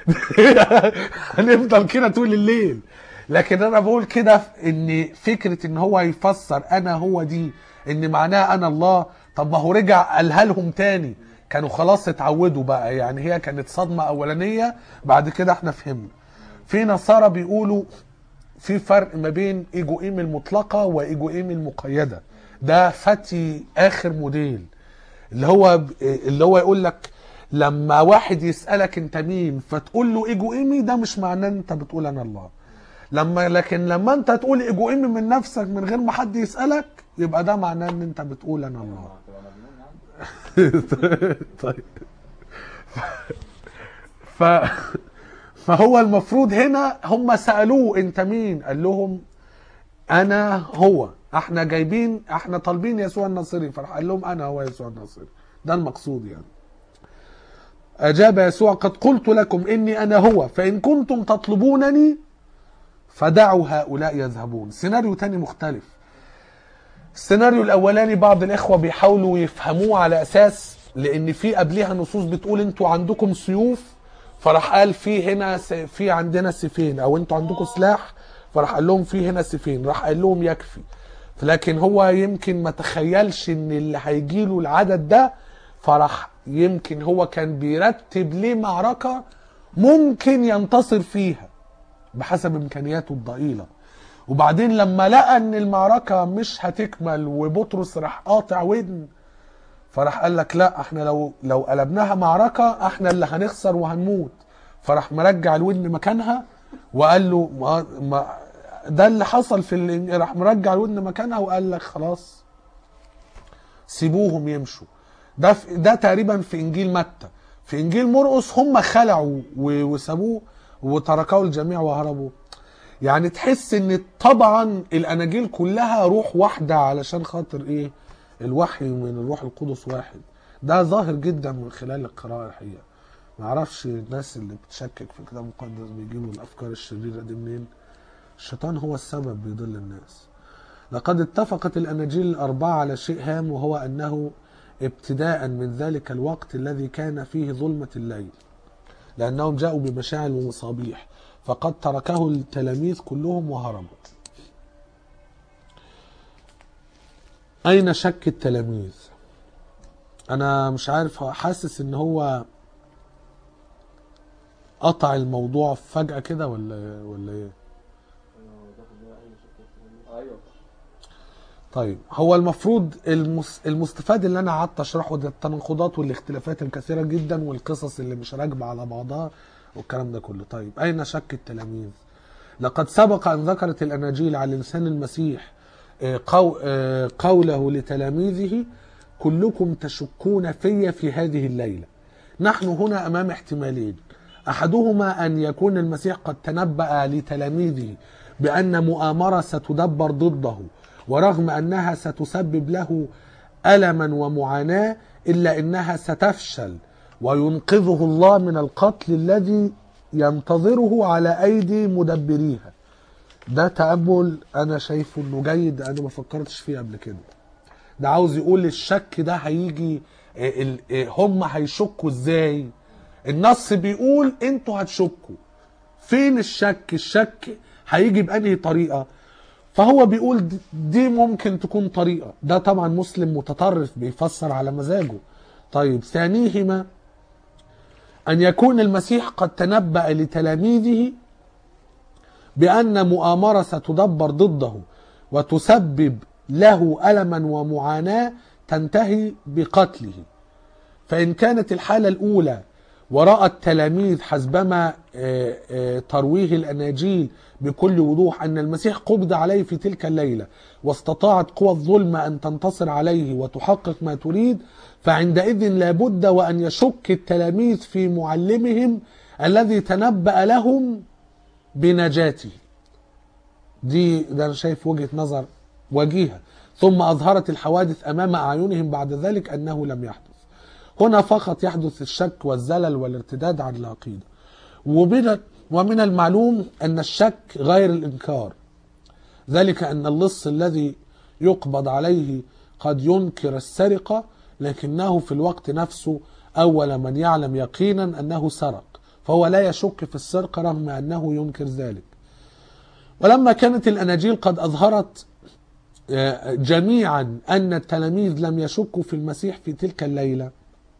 هنفضل كده طول الليل لكن انا بقول كده ان فكره ان هو يفسر انا هو دي ان معناها انا الله طب ما هو رجع قالها لهم تاني كانوا خلاص اتعودوا بقى يعني هي كانت صدمه اولانيه بعد كده احنا فهمنا في نصارى بيقولوا في فرق ما بين ايجو ايم المطلقه وايجو ايم المقيده ده فتي اخر موديل اللي هو اللي هو يقول لك لما واحد يسالك انت مين فتقول له ايجو ايمي ده مش معناه ان انت بتقول انا الله لما لكن لما انت تقول ايجو ايمي من نفسك من غير ما حد يسالك يبقى ده معناه ان انت بتقول انا الله هتبقى مجنون يعني طيب ف فهو المفروض هنا هم سالوه انت مين قال لهم انا هو احنا جايبين احنا طالبين يسوع الناصري فراح قال لهم انا هو يسوع الناصري ده المقصود يعني اجاب يسوع قد قلت لكم اني انا هو فان كنتم تطلبونني فدعوا هؤلاء يذهبون سيناريو تاني مختلف السيناريو الاولاني بعض الاخوه بيحاولوا يفهموه على اساس لان في قبلها نصوص بتقول انتوا عندكم سيوف فراح قال في هنا س- في عندنا سيفين او انتوا عندكم سلاح فراح قال لهم في هنا سيفين راح قال لهم يكفي لكن هو يمكن ما تخيلش ان اللي هيجي له العدد ده فراح يمكن هو كان بيرتب ليه معركه ممكن ينتصر فيها بحسب امكانياته الضئيله وبعدين لما لقى ان المعركه مش هتكمل وبطرس راح قاطع ودن فراح قال لك لا احنا لو لو قلبناها معركه احنا اللي هنخسر وهنموت فراح مرجع الودن مكانها وقال له ما ما ده اللي حصل في اللي راح مرجع الودن مكانها وقال لك خلاص سيبوهم يمشوا ده في ده تقريبا في انجيل متى في انجيل مرقس هم خلعوا و- وسابوه وتركوه الجميع وهربوا يعني تحس ان طبعا الاناجيل كلها روح واحده علشان خاطر ايه الوحي من الروح القدس واحد ده ظاهر جدا من خلال القراءه الحقيقه ما اعرفش الناس اللي بتشكك في الكتاب المقدس بيجيبوا الافكار الشريره دي منين الشيطان هو السبب بيضل الناس لقد اتفقت الاناجيل الاربعه على شيء هام وهو انه ابتداء من ذلك الوقت الذي كان فيه ظلمه الليل لانهم جاءوا بمشاعل ومصابيح فقد تركه التلاميذ كلهم وهربوا اين شك التلاميذ انا مش عارف حاسس ان هو قطع الموضوع فجأة كده ولا ولا ايه ايوه طيب هو المفروض المس... المستفاد اللي انا قعدت اشرحه ده التناقضات والاختلافات الكثيره جدا والقصص اللي مش راكبه على بعضها والكلام ده كله طيب أين شك التلاميذ لقد سبق أن ذكرت الأناجيل على لسان المسيح آه، قو- آه، قوله لتلاميذه كلكم تشكون في في هذه الليلة نحن هنا أمام احتمالين أحدهما أن يكون المسيح قد تنبأ لتلاميذه بأن مؤامرة ستدبر ضده ورغم أنها ستسبب له ألما ومعاناة إلا أنها ستفشل وينقذه الله من القتل الذي ينتظره على أيدي مدبريها ده تأمل أنا شايفه إنه جيد أنا ما فكرتش فيه قبل كده ده عاوز يقول الشك ده هيجي إيه ال- إيه هم هيشكوا ازاي النص بيقول انتوا هتشكوا فين الشك الشك هيجي بأنهي طريقة فهو بيقول دي- دي ممكن تكون طريقة ده طبعا مسلم متطرف بيفسر على مزاجه طيب ثانيهما أن يكون المسيح قد تنبأ لتلاميذه بأن مؤامرة ستدبر ضده وتسبب له ألما ومعاناة تنتهي بقتله فإن كانت الحالة الأولى ورأى التلاميذ حسبما آه، آه، ترويه الأناجيل بكل وضوح أن المسيح قبض عليه في تلك الليلة واستطاعت قوى الظلم أن تنتصر عليه وتحقق ما تريد فعندئذ لابد وأن يشك التلاميذ في معلمهم الذي تنبأ لهم بنجاته دي ده انا شايف وجهه نظر وجيهه ثم اظهرت الحوادث امام اعينهم بعد ذلك انه لم يحدث هنا فقط يحدث الشك والزلل والارتداد عن العقيده ومن ومن المعلوم ان الشك غير الانكار ذلك ان اللص الذي يقبض عليه قد ينكر السرقه لكنه في الوقت نفسه اول من يعلم يقينا انه سرق فهو لا يشك في السرقه رغم انه ينكر ذلك ولما كانت الاناجيل قد اظهرت آه، جميعا ان التلاميذ لم يشكوا في المسيح في تلك الليله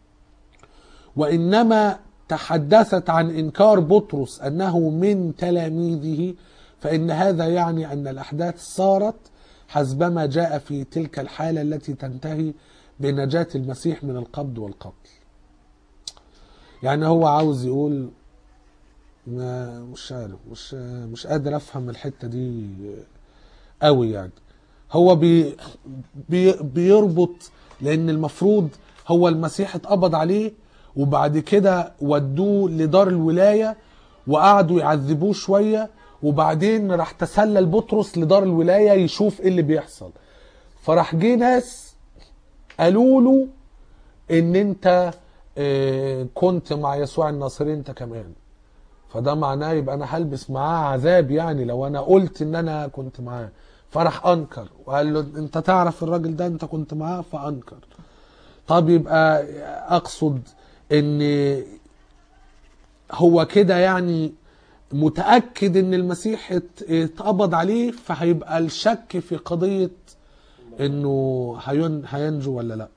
وانما تحدثت عن انكار بطرس انه من تلاميذه فان هذا يعني ان الاحداث صارت حسبما جاء في تلك الحاله التي تنتهي بنجاه المسيح من القبض والقتل يعني هو عاوز يقول ما مش عارف مش مش قادر افهم الحته دي قوي يعني هو بي بي بيربط لان المفروض هو المسيح اتقبض عليه وبعد كده ودوه لدار الولايه وقعدوا يعذبوه شويه وبعدين راح تسلل بطرس لدار الولايه يشوف ايه اللي بيحصل فراح جه ناس قالوا له ان انت آه، كنت مع يسوع الناصري انت كمان فده معناه يبقى انا هلبس معاه عذاب يعني لو انا قلت ان انا كنت معاه فراح انكر وقال له انت تعرف الراجل ده انت كنت معاه فانكر طب يبقى اقصد ان هو كده يعني متاكد ان المسيح ات- اتقبض عليه فهيبقى الشك في قضيه انه هين- هينجو ولا لا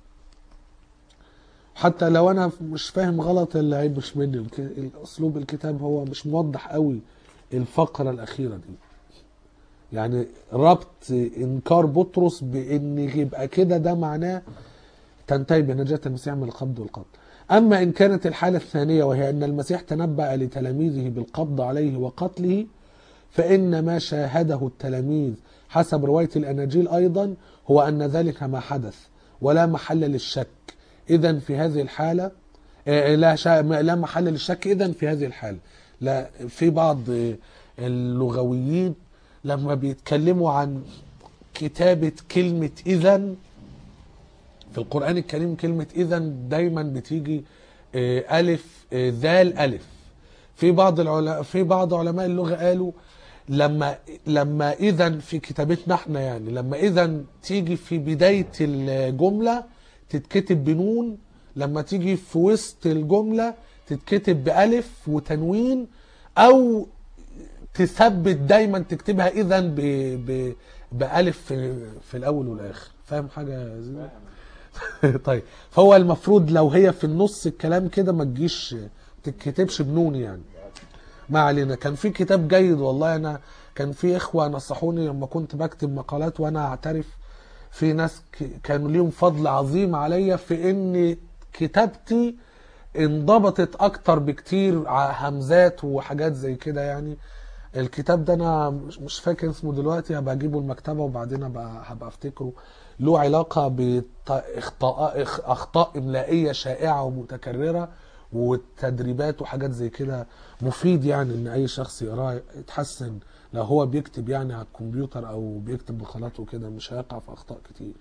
حتى لو انا مش فاهم غلط العيب مش مني الك- اسلوب الكتاب هو مش موضح قوي الفقره الاخيره دي يعني ربط انكار بطرس بان يبقى كده ده معناه تنتهي بنجاة المسيح من القبض والقتل أما إن كانت الحالة الثانية وهي أن المسيح تنبأ لتلاميذه بالقبض عليه وقتله فإن ما شاهده التلاميذ حسب رواية الأناجيل أيضا هو أن ذلك ما حدث ولا محل للشك إذا في هذه الحالة آه، لا شا... لا محل للشك إذا في هذه الحالة لا في بعض آه، اللغويين لما بيتكلموا عن كتابة كلمة إذا في القرآن الكريم كلمة إذا دايما بتيجي آه، ألف آه، ذال ألف في بعض العلماء في بعض علماء اللغة قالوا لما لما إذا في كتابتنا احنا يعني لما إذا تيجي في بداية الجملة تتكتب بنون لما تيجي في وسط الجملة تتكتب بألف وتنوين أو تثبت دايما تكتبها إذا ب... ب... بألف في, في الأول والآخر فاهم حاجة يا زينب؟ طيب فهو المفروض لو هي في النص الكلام كده ما تجيش تتكتبش بنون يعني ما علينا كان في كتاب جيد والله انا كان في اخوه نصحوني لما كنت بكتب مقالات وانا اعترف في ناس ك- كانوا ليهم فضل عظيم عليا في ان كتابتي انضبطت اكتر بكتير ع- همزات وحاجات زي كده يعني الكتاب ده انا مش مش فاكر اسمه دلوقتي هبقى اجيبه المكتبه وبعدين هبقى هبقى افتكره له علاقه باخطاء اخطاء املائيه شائعه ومتكرره والتدريبات وحاجات زي كده مفيد يعني ان اي شخص يقراه يتحسن لو هو بيكتب يعني على الكمبيوتر او بيكتب بخلاط وكده مش هيقع في اخطاء كتير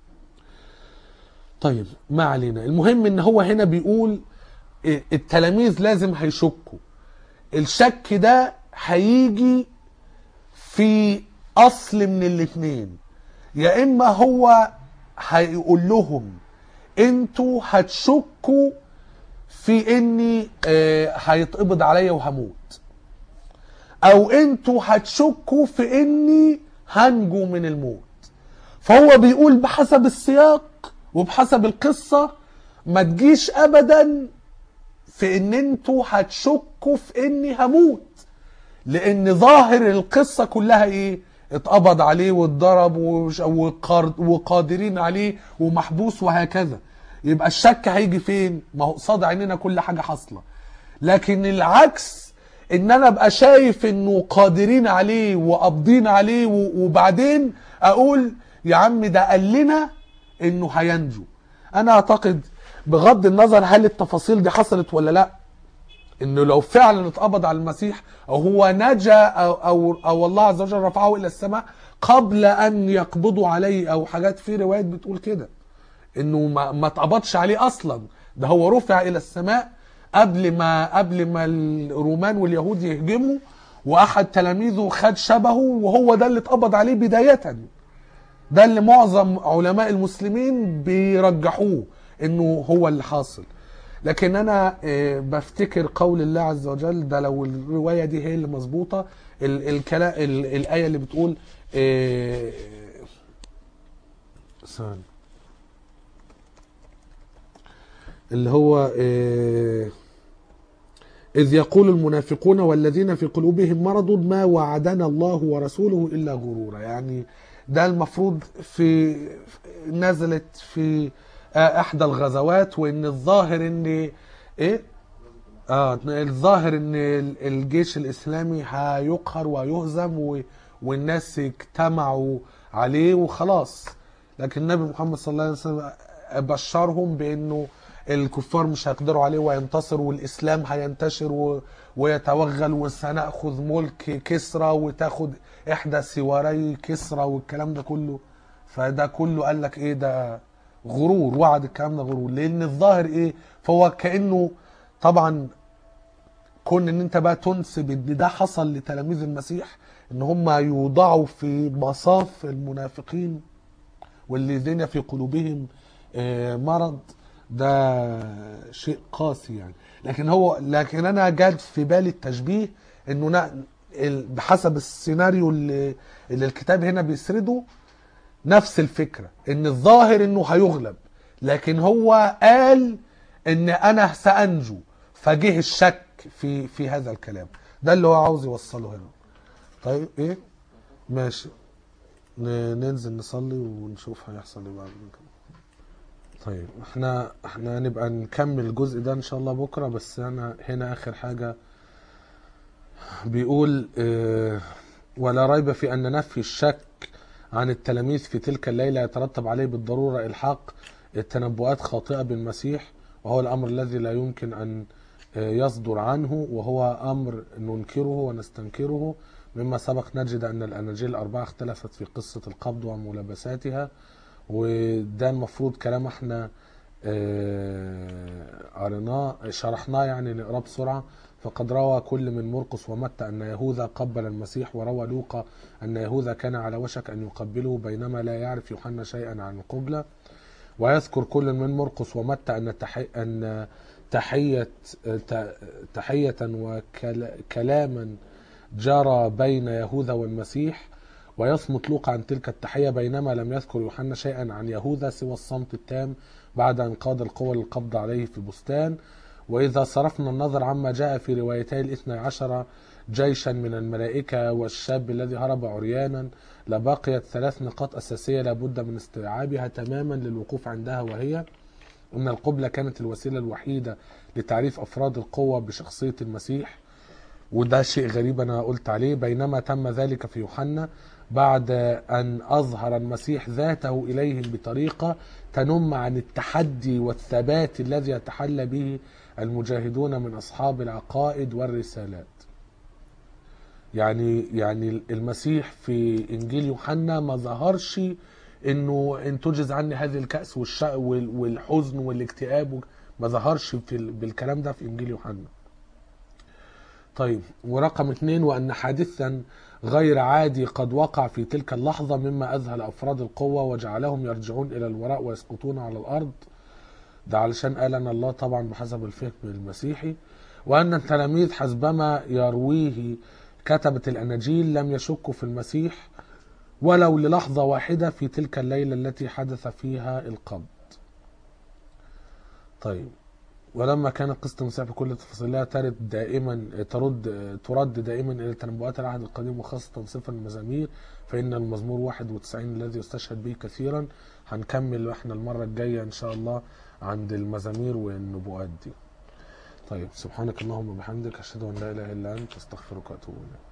طيب ما علينا المهم ان هو هنا بيقول إيه، التلاميذ لازم هيشكوا الشك ده هيجي في اصل من الاتنين يا اما هو هيقول لهم انتوا هتشكوا في اني آه، هيتقبض عليا وهموت او انتوا هتشكوا في اني هنجو من الموت فهو بيقول بحسب السياق وبحسب القصة ما تجيش ابدا في ان انتوا هتشكوا في اني هموت لان ظاهر القصة كلها ايه اتقبض عليه واتضرب وش- وقار- وقادرين عليه ومحبوس وهكذا يبقى الشك هيجي فين ما هو قصاد عيننا كل حاجة حاصلة لكن العكس ان انا ابقى شايف انه قادرين عليه وقابضين عليه و- وبعدين اقول يا عم ده قال لنا انه هينجو انا اعتقد بغض النظر هل التفاصيل دي حصلت ولا لا انه لو فعلا اتقبض على المسيح او هو نجا او او, أو الله عز وجل رفعه الى السماء قبل ان يقبضوا عليه او حاجات في روايات بتقول كده انه ما, ما اتقبضش عليه اصلا ده هو رفع الى السماء قبل ما قبل ما الرومان واليهود يهجموا واحد تلاميذه خد شبهه وهو ده اللي اتقبض عليه بدايه ده اللي معظم علماء المسلمين بيرجحوه انه هو اللي حاصل لكن انا آه، بفتكر قول الله عز وجل ده لو الروايه دي هي اللي مظبوطه ال- الكلام ال- الايه اللي بتقول آه، ثواني اللي هو آه، إذ يقول المنافقون والذين في قلوبهم مرض ما وعدنا الله ورسوله إلا غرورا يعني ده المفروض في نزلت في آه، إحدى الغزوات وإن الظاهر إن إيه اه الظاهر ان ال- الجيش الاسلامي هيقهر ويهزم و... والناس اجتمعوا عليه وخلاص لكن النبي محمد صلى الله عليه وسلم بشرهم بانه الكفار مش هيقدروا عليه وينتصر والاسلام هينتشر و... ويتوغل وسناخذ ملك كسرى وتاخد احدى سواري كسرى والكلام ده كله فده كله قال لك ايه ده غرور وعد الكلام ده غرور لان الظاهر ايه فهو كانه طبعا كون ان انت بقى تنسب ان ده حصل لتلاميذ المسيح ان هم يوضعوا في مصاف المنافقين والذين في قلوبهم آه، مرض ده شيء قاسي يعني لكن هو لكن انا جاد في بالي التشبيه انه نا- ال- بحسب السيناريو اللي, اللي الكتاب هنا بيسرده نفس الفكرة ان الظاهر انه هيغلب لكن هو قال ان انا سانجو فجه الشك في في هذا الكلام ده اللي هو عاوز يوصله هنا طيب ايه ماشي ن- ننزل نصلي ونشوف هيحصل ايه بعد كده طيب احنا احنا هنبقى نكمل الجزء ده ان شاء الله بكره بس انا هنا اخر حاجه بيقول اه ولا ريب في ان نفي الشك عن التلاميذ في تلك الليله يترتب عليه بالضروره الحاق التنبؤات خاطئه بالمسيح وهو الامر الذي لا يمكن ان اه، يصدر عنه وهو امر ننكره ونستنكره مما سبق نجد ان الاناجيل الاربعه اختلفت في قصه القبض وملابساتها وده المفروض كلام احنا آه، قريناه شرحناه يعني نقراه بسرعه فقد روى كل من مرقس ومتى ان يهوذا قبل المسيح وروى لوقا ان يهوذا كان على وشك ان يقبله بينما لا يعرف يوحنا شيئا عن القبله ويذكر كل من مرقس ومتى ان تحي ان تحيه ت- تحيه وكلاما جرى بين يهوذا والمسيح ويصمت لوقا عن تلك التحية بينما لم يذكر يوحنا شيئا عن يهوذا سوى الصمت التام بعد أن قاد القوى للقبض عليه في البستان وإذا صرفنا النظر عما جاء في روايتي الاثنى عشر جيشا من الملائكة والشاب الذي هرب عريانا لبقيت ثلاث نقاط أساسية لابد من استيعابها تماما للوقوف عندها وهي أن القبلة كانت الوسيلة الوحيدة لتعريف أفراد القوة بشخصية المسيح وده شيء غريب أنا قلت عليه بينما تم ذلك في يوحنا بعد أن أظهر المسيح ذاته إليهم بطريقة تنم عن التحدي والثبات الذي يتحلى به المجاهدون من أصحاب العقائد والرسالات يعني يعني المسيح في انجيل يوحنا ما ظهرش انه ان تجز عني هذه الكاس والش... وال- والحزن والاكتئاب ما ظهرش في ال... بالكلام ده في انجيل يوحنا طيب ورقم اثنين وان حادثا غير عادي قد وقع في تلك اللحظه مما اذهل افراد القوه وجعلهم يرجعون الى الوراء ويسقطون على الارض ده علشان قال ان الله طبعا بحسب الفهم المسيحي وان التلاميذ حسبما يرويه كتبة الاناجيل لم يشكوا في المسيح ولو للحظة واحدة في تلك الليلة التي حدث فيها القبض طيب ولما كان قصة المسيح بكل تفاصيلها ترد دائما ترد ترد دائما الى تنبؤات العهد القديم وخاصة صفر المزامير فإن المزمور 91 الذي يستشهد به كثيرا هنكمل احنا المرة الجاية إن شاء الله عند المزامير والنبوءات دي طيب سبحانك اللهم وبحمدك أشهد أن لا إله إلا أنت أستغفرك وأتوب إليك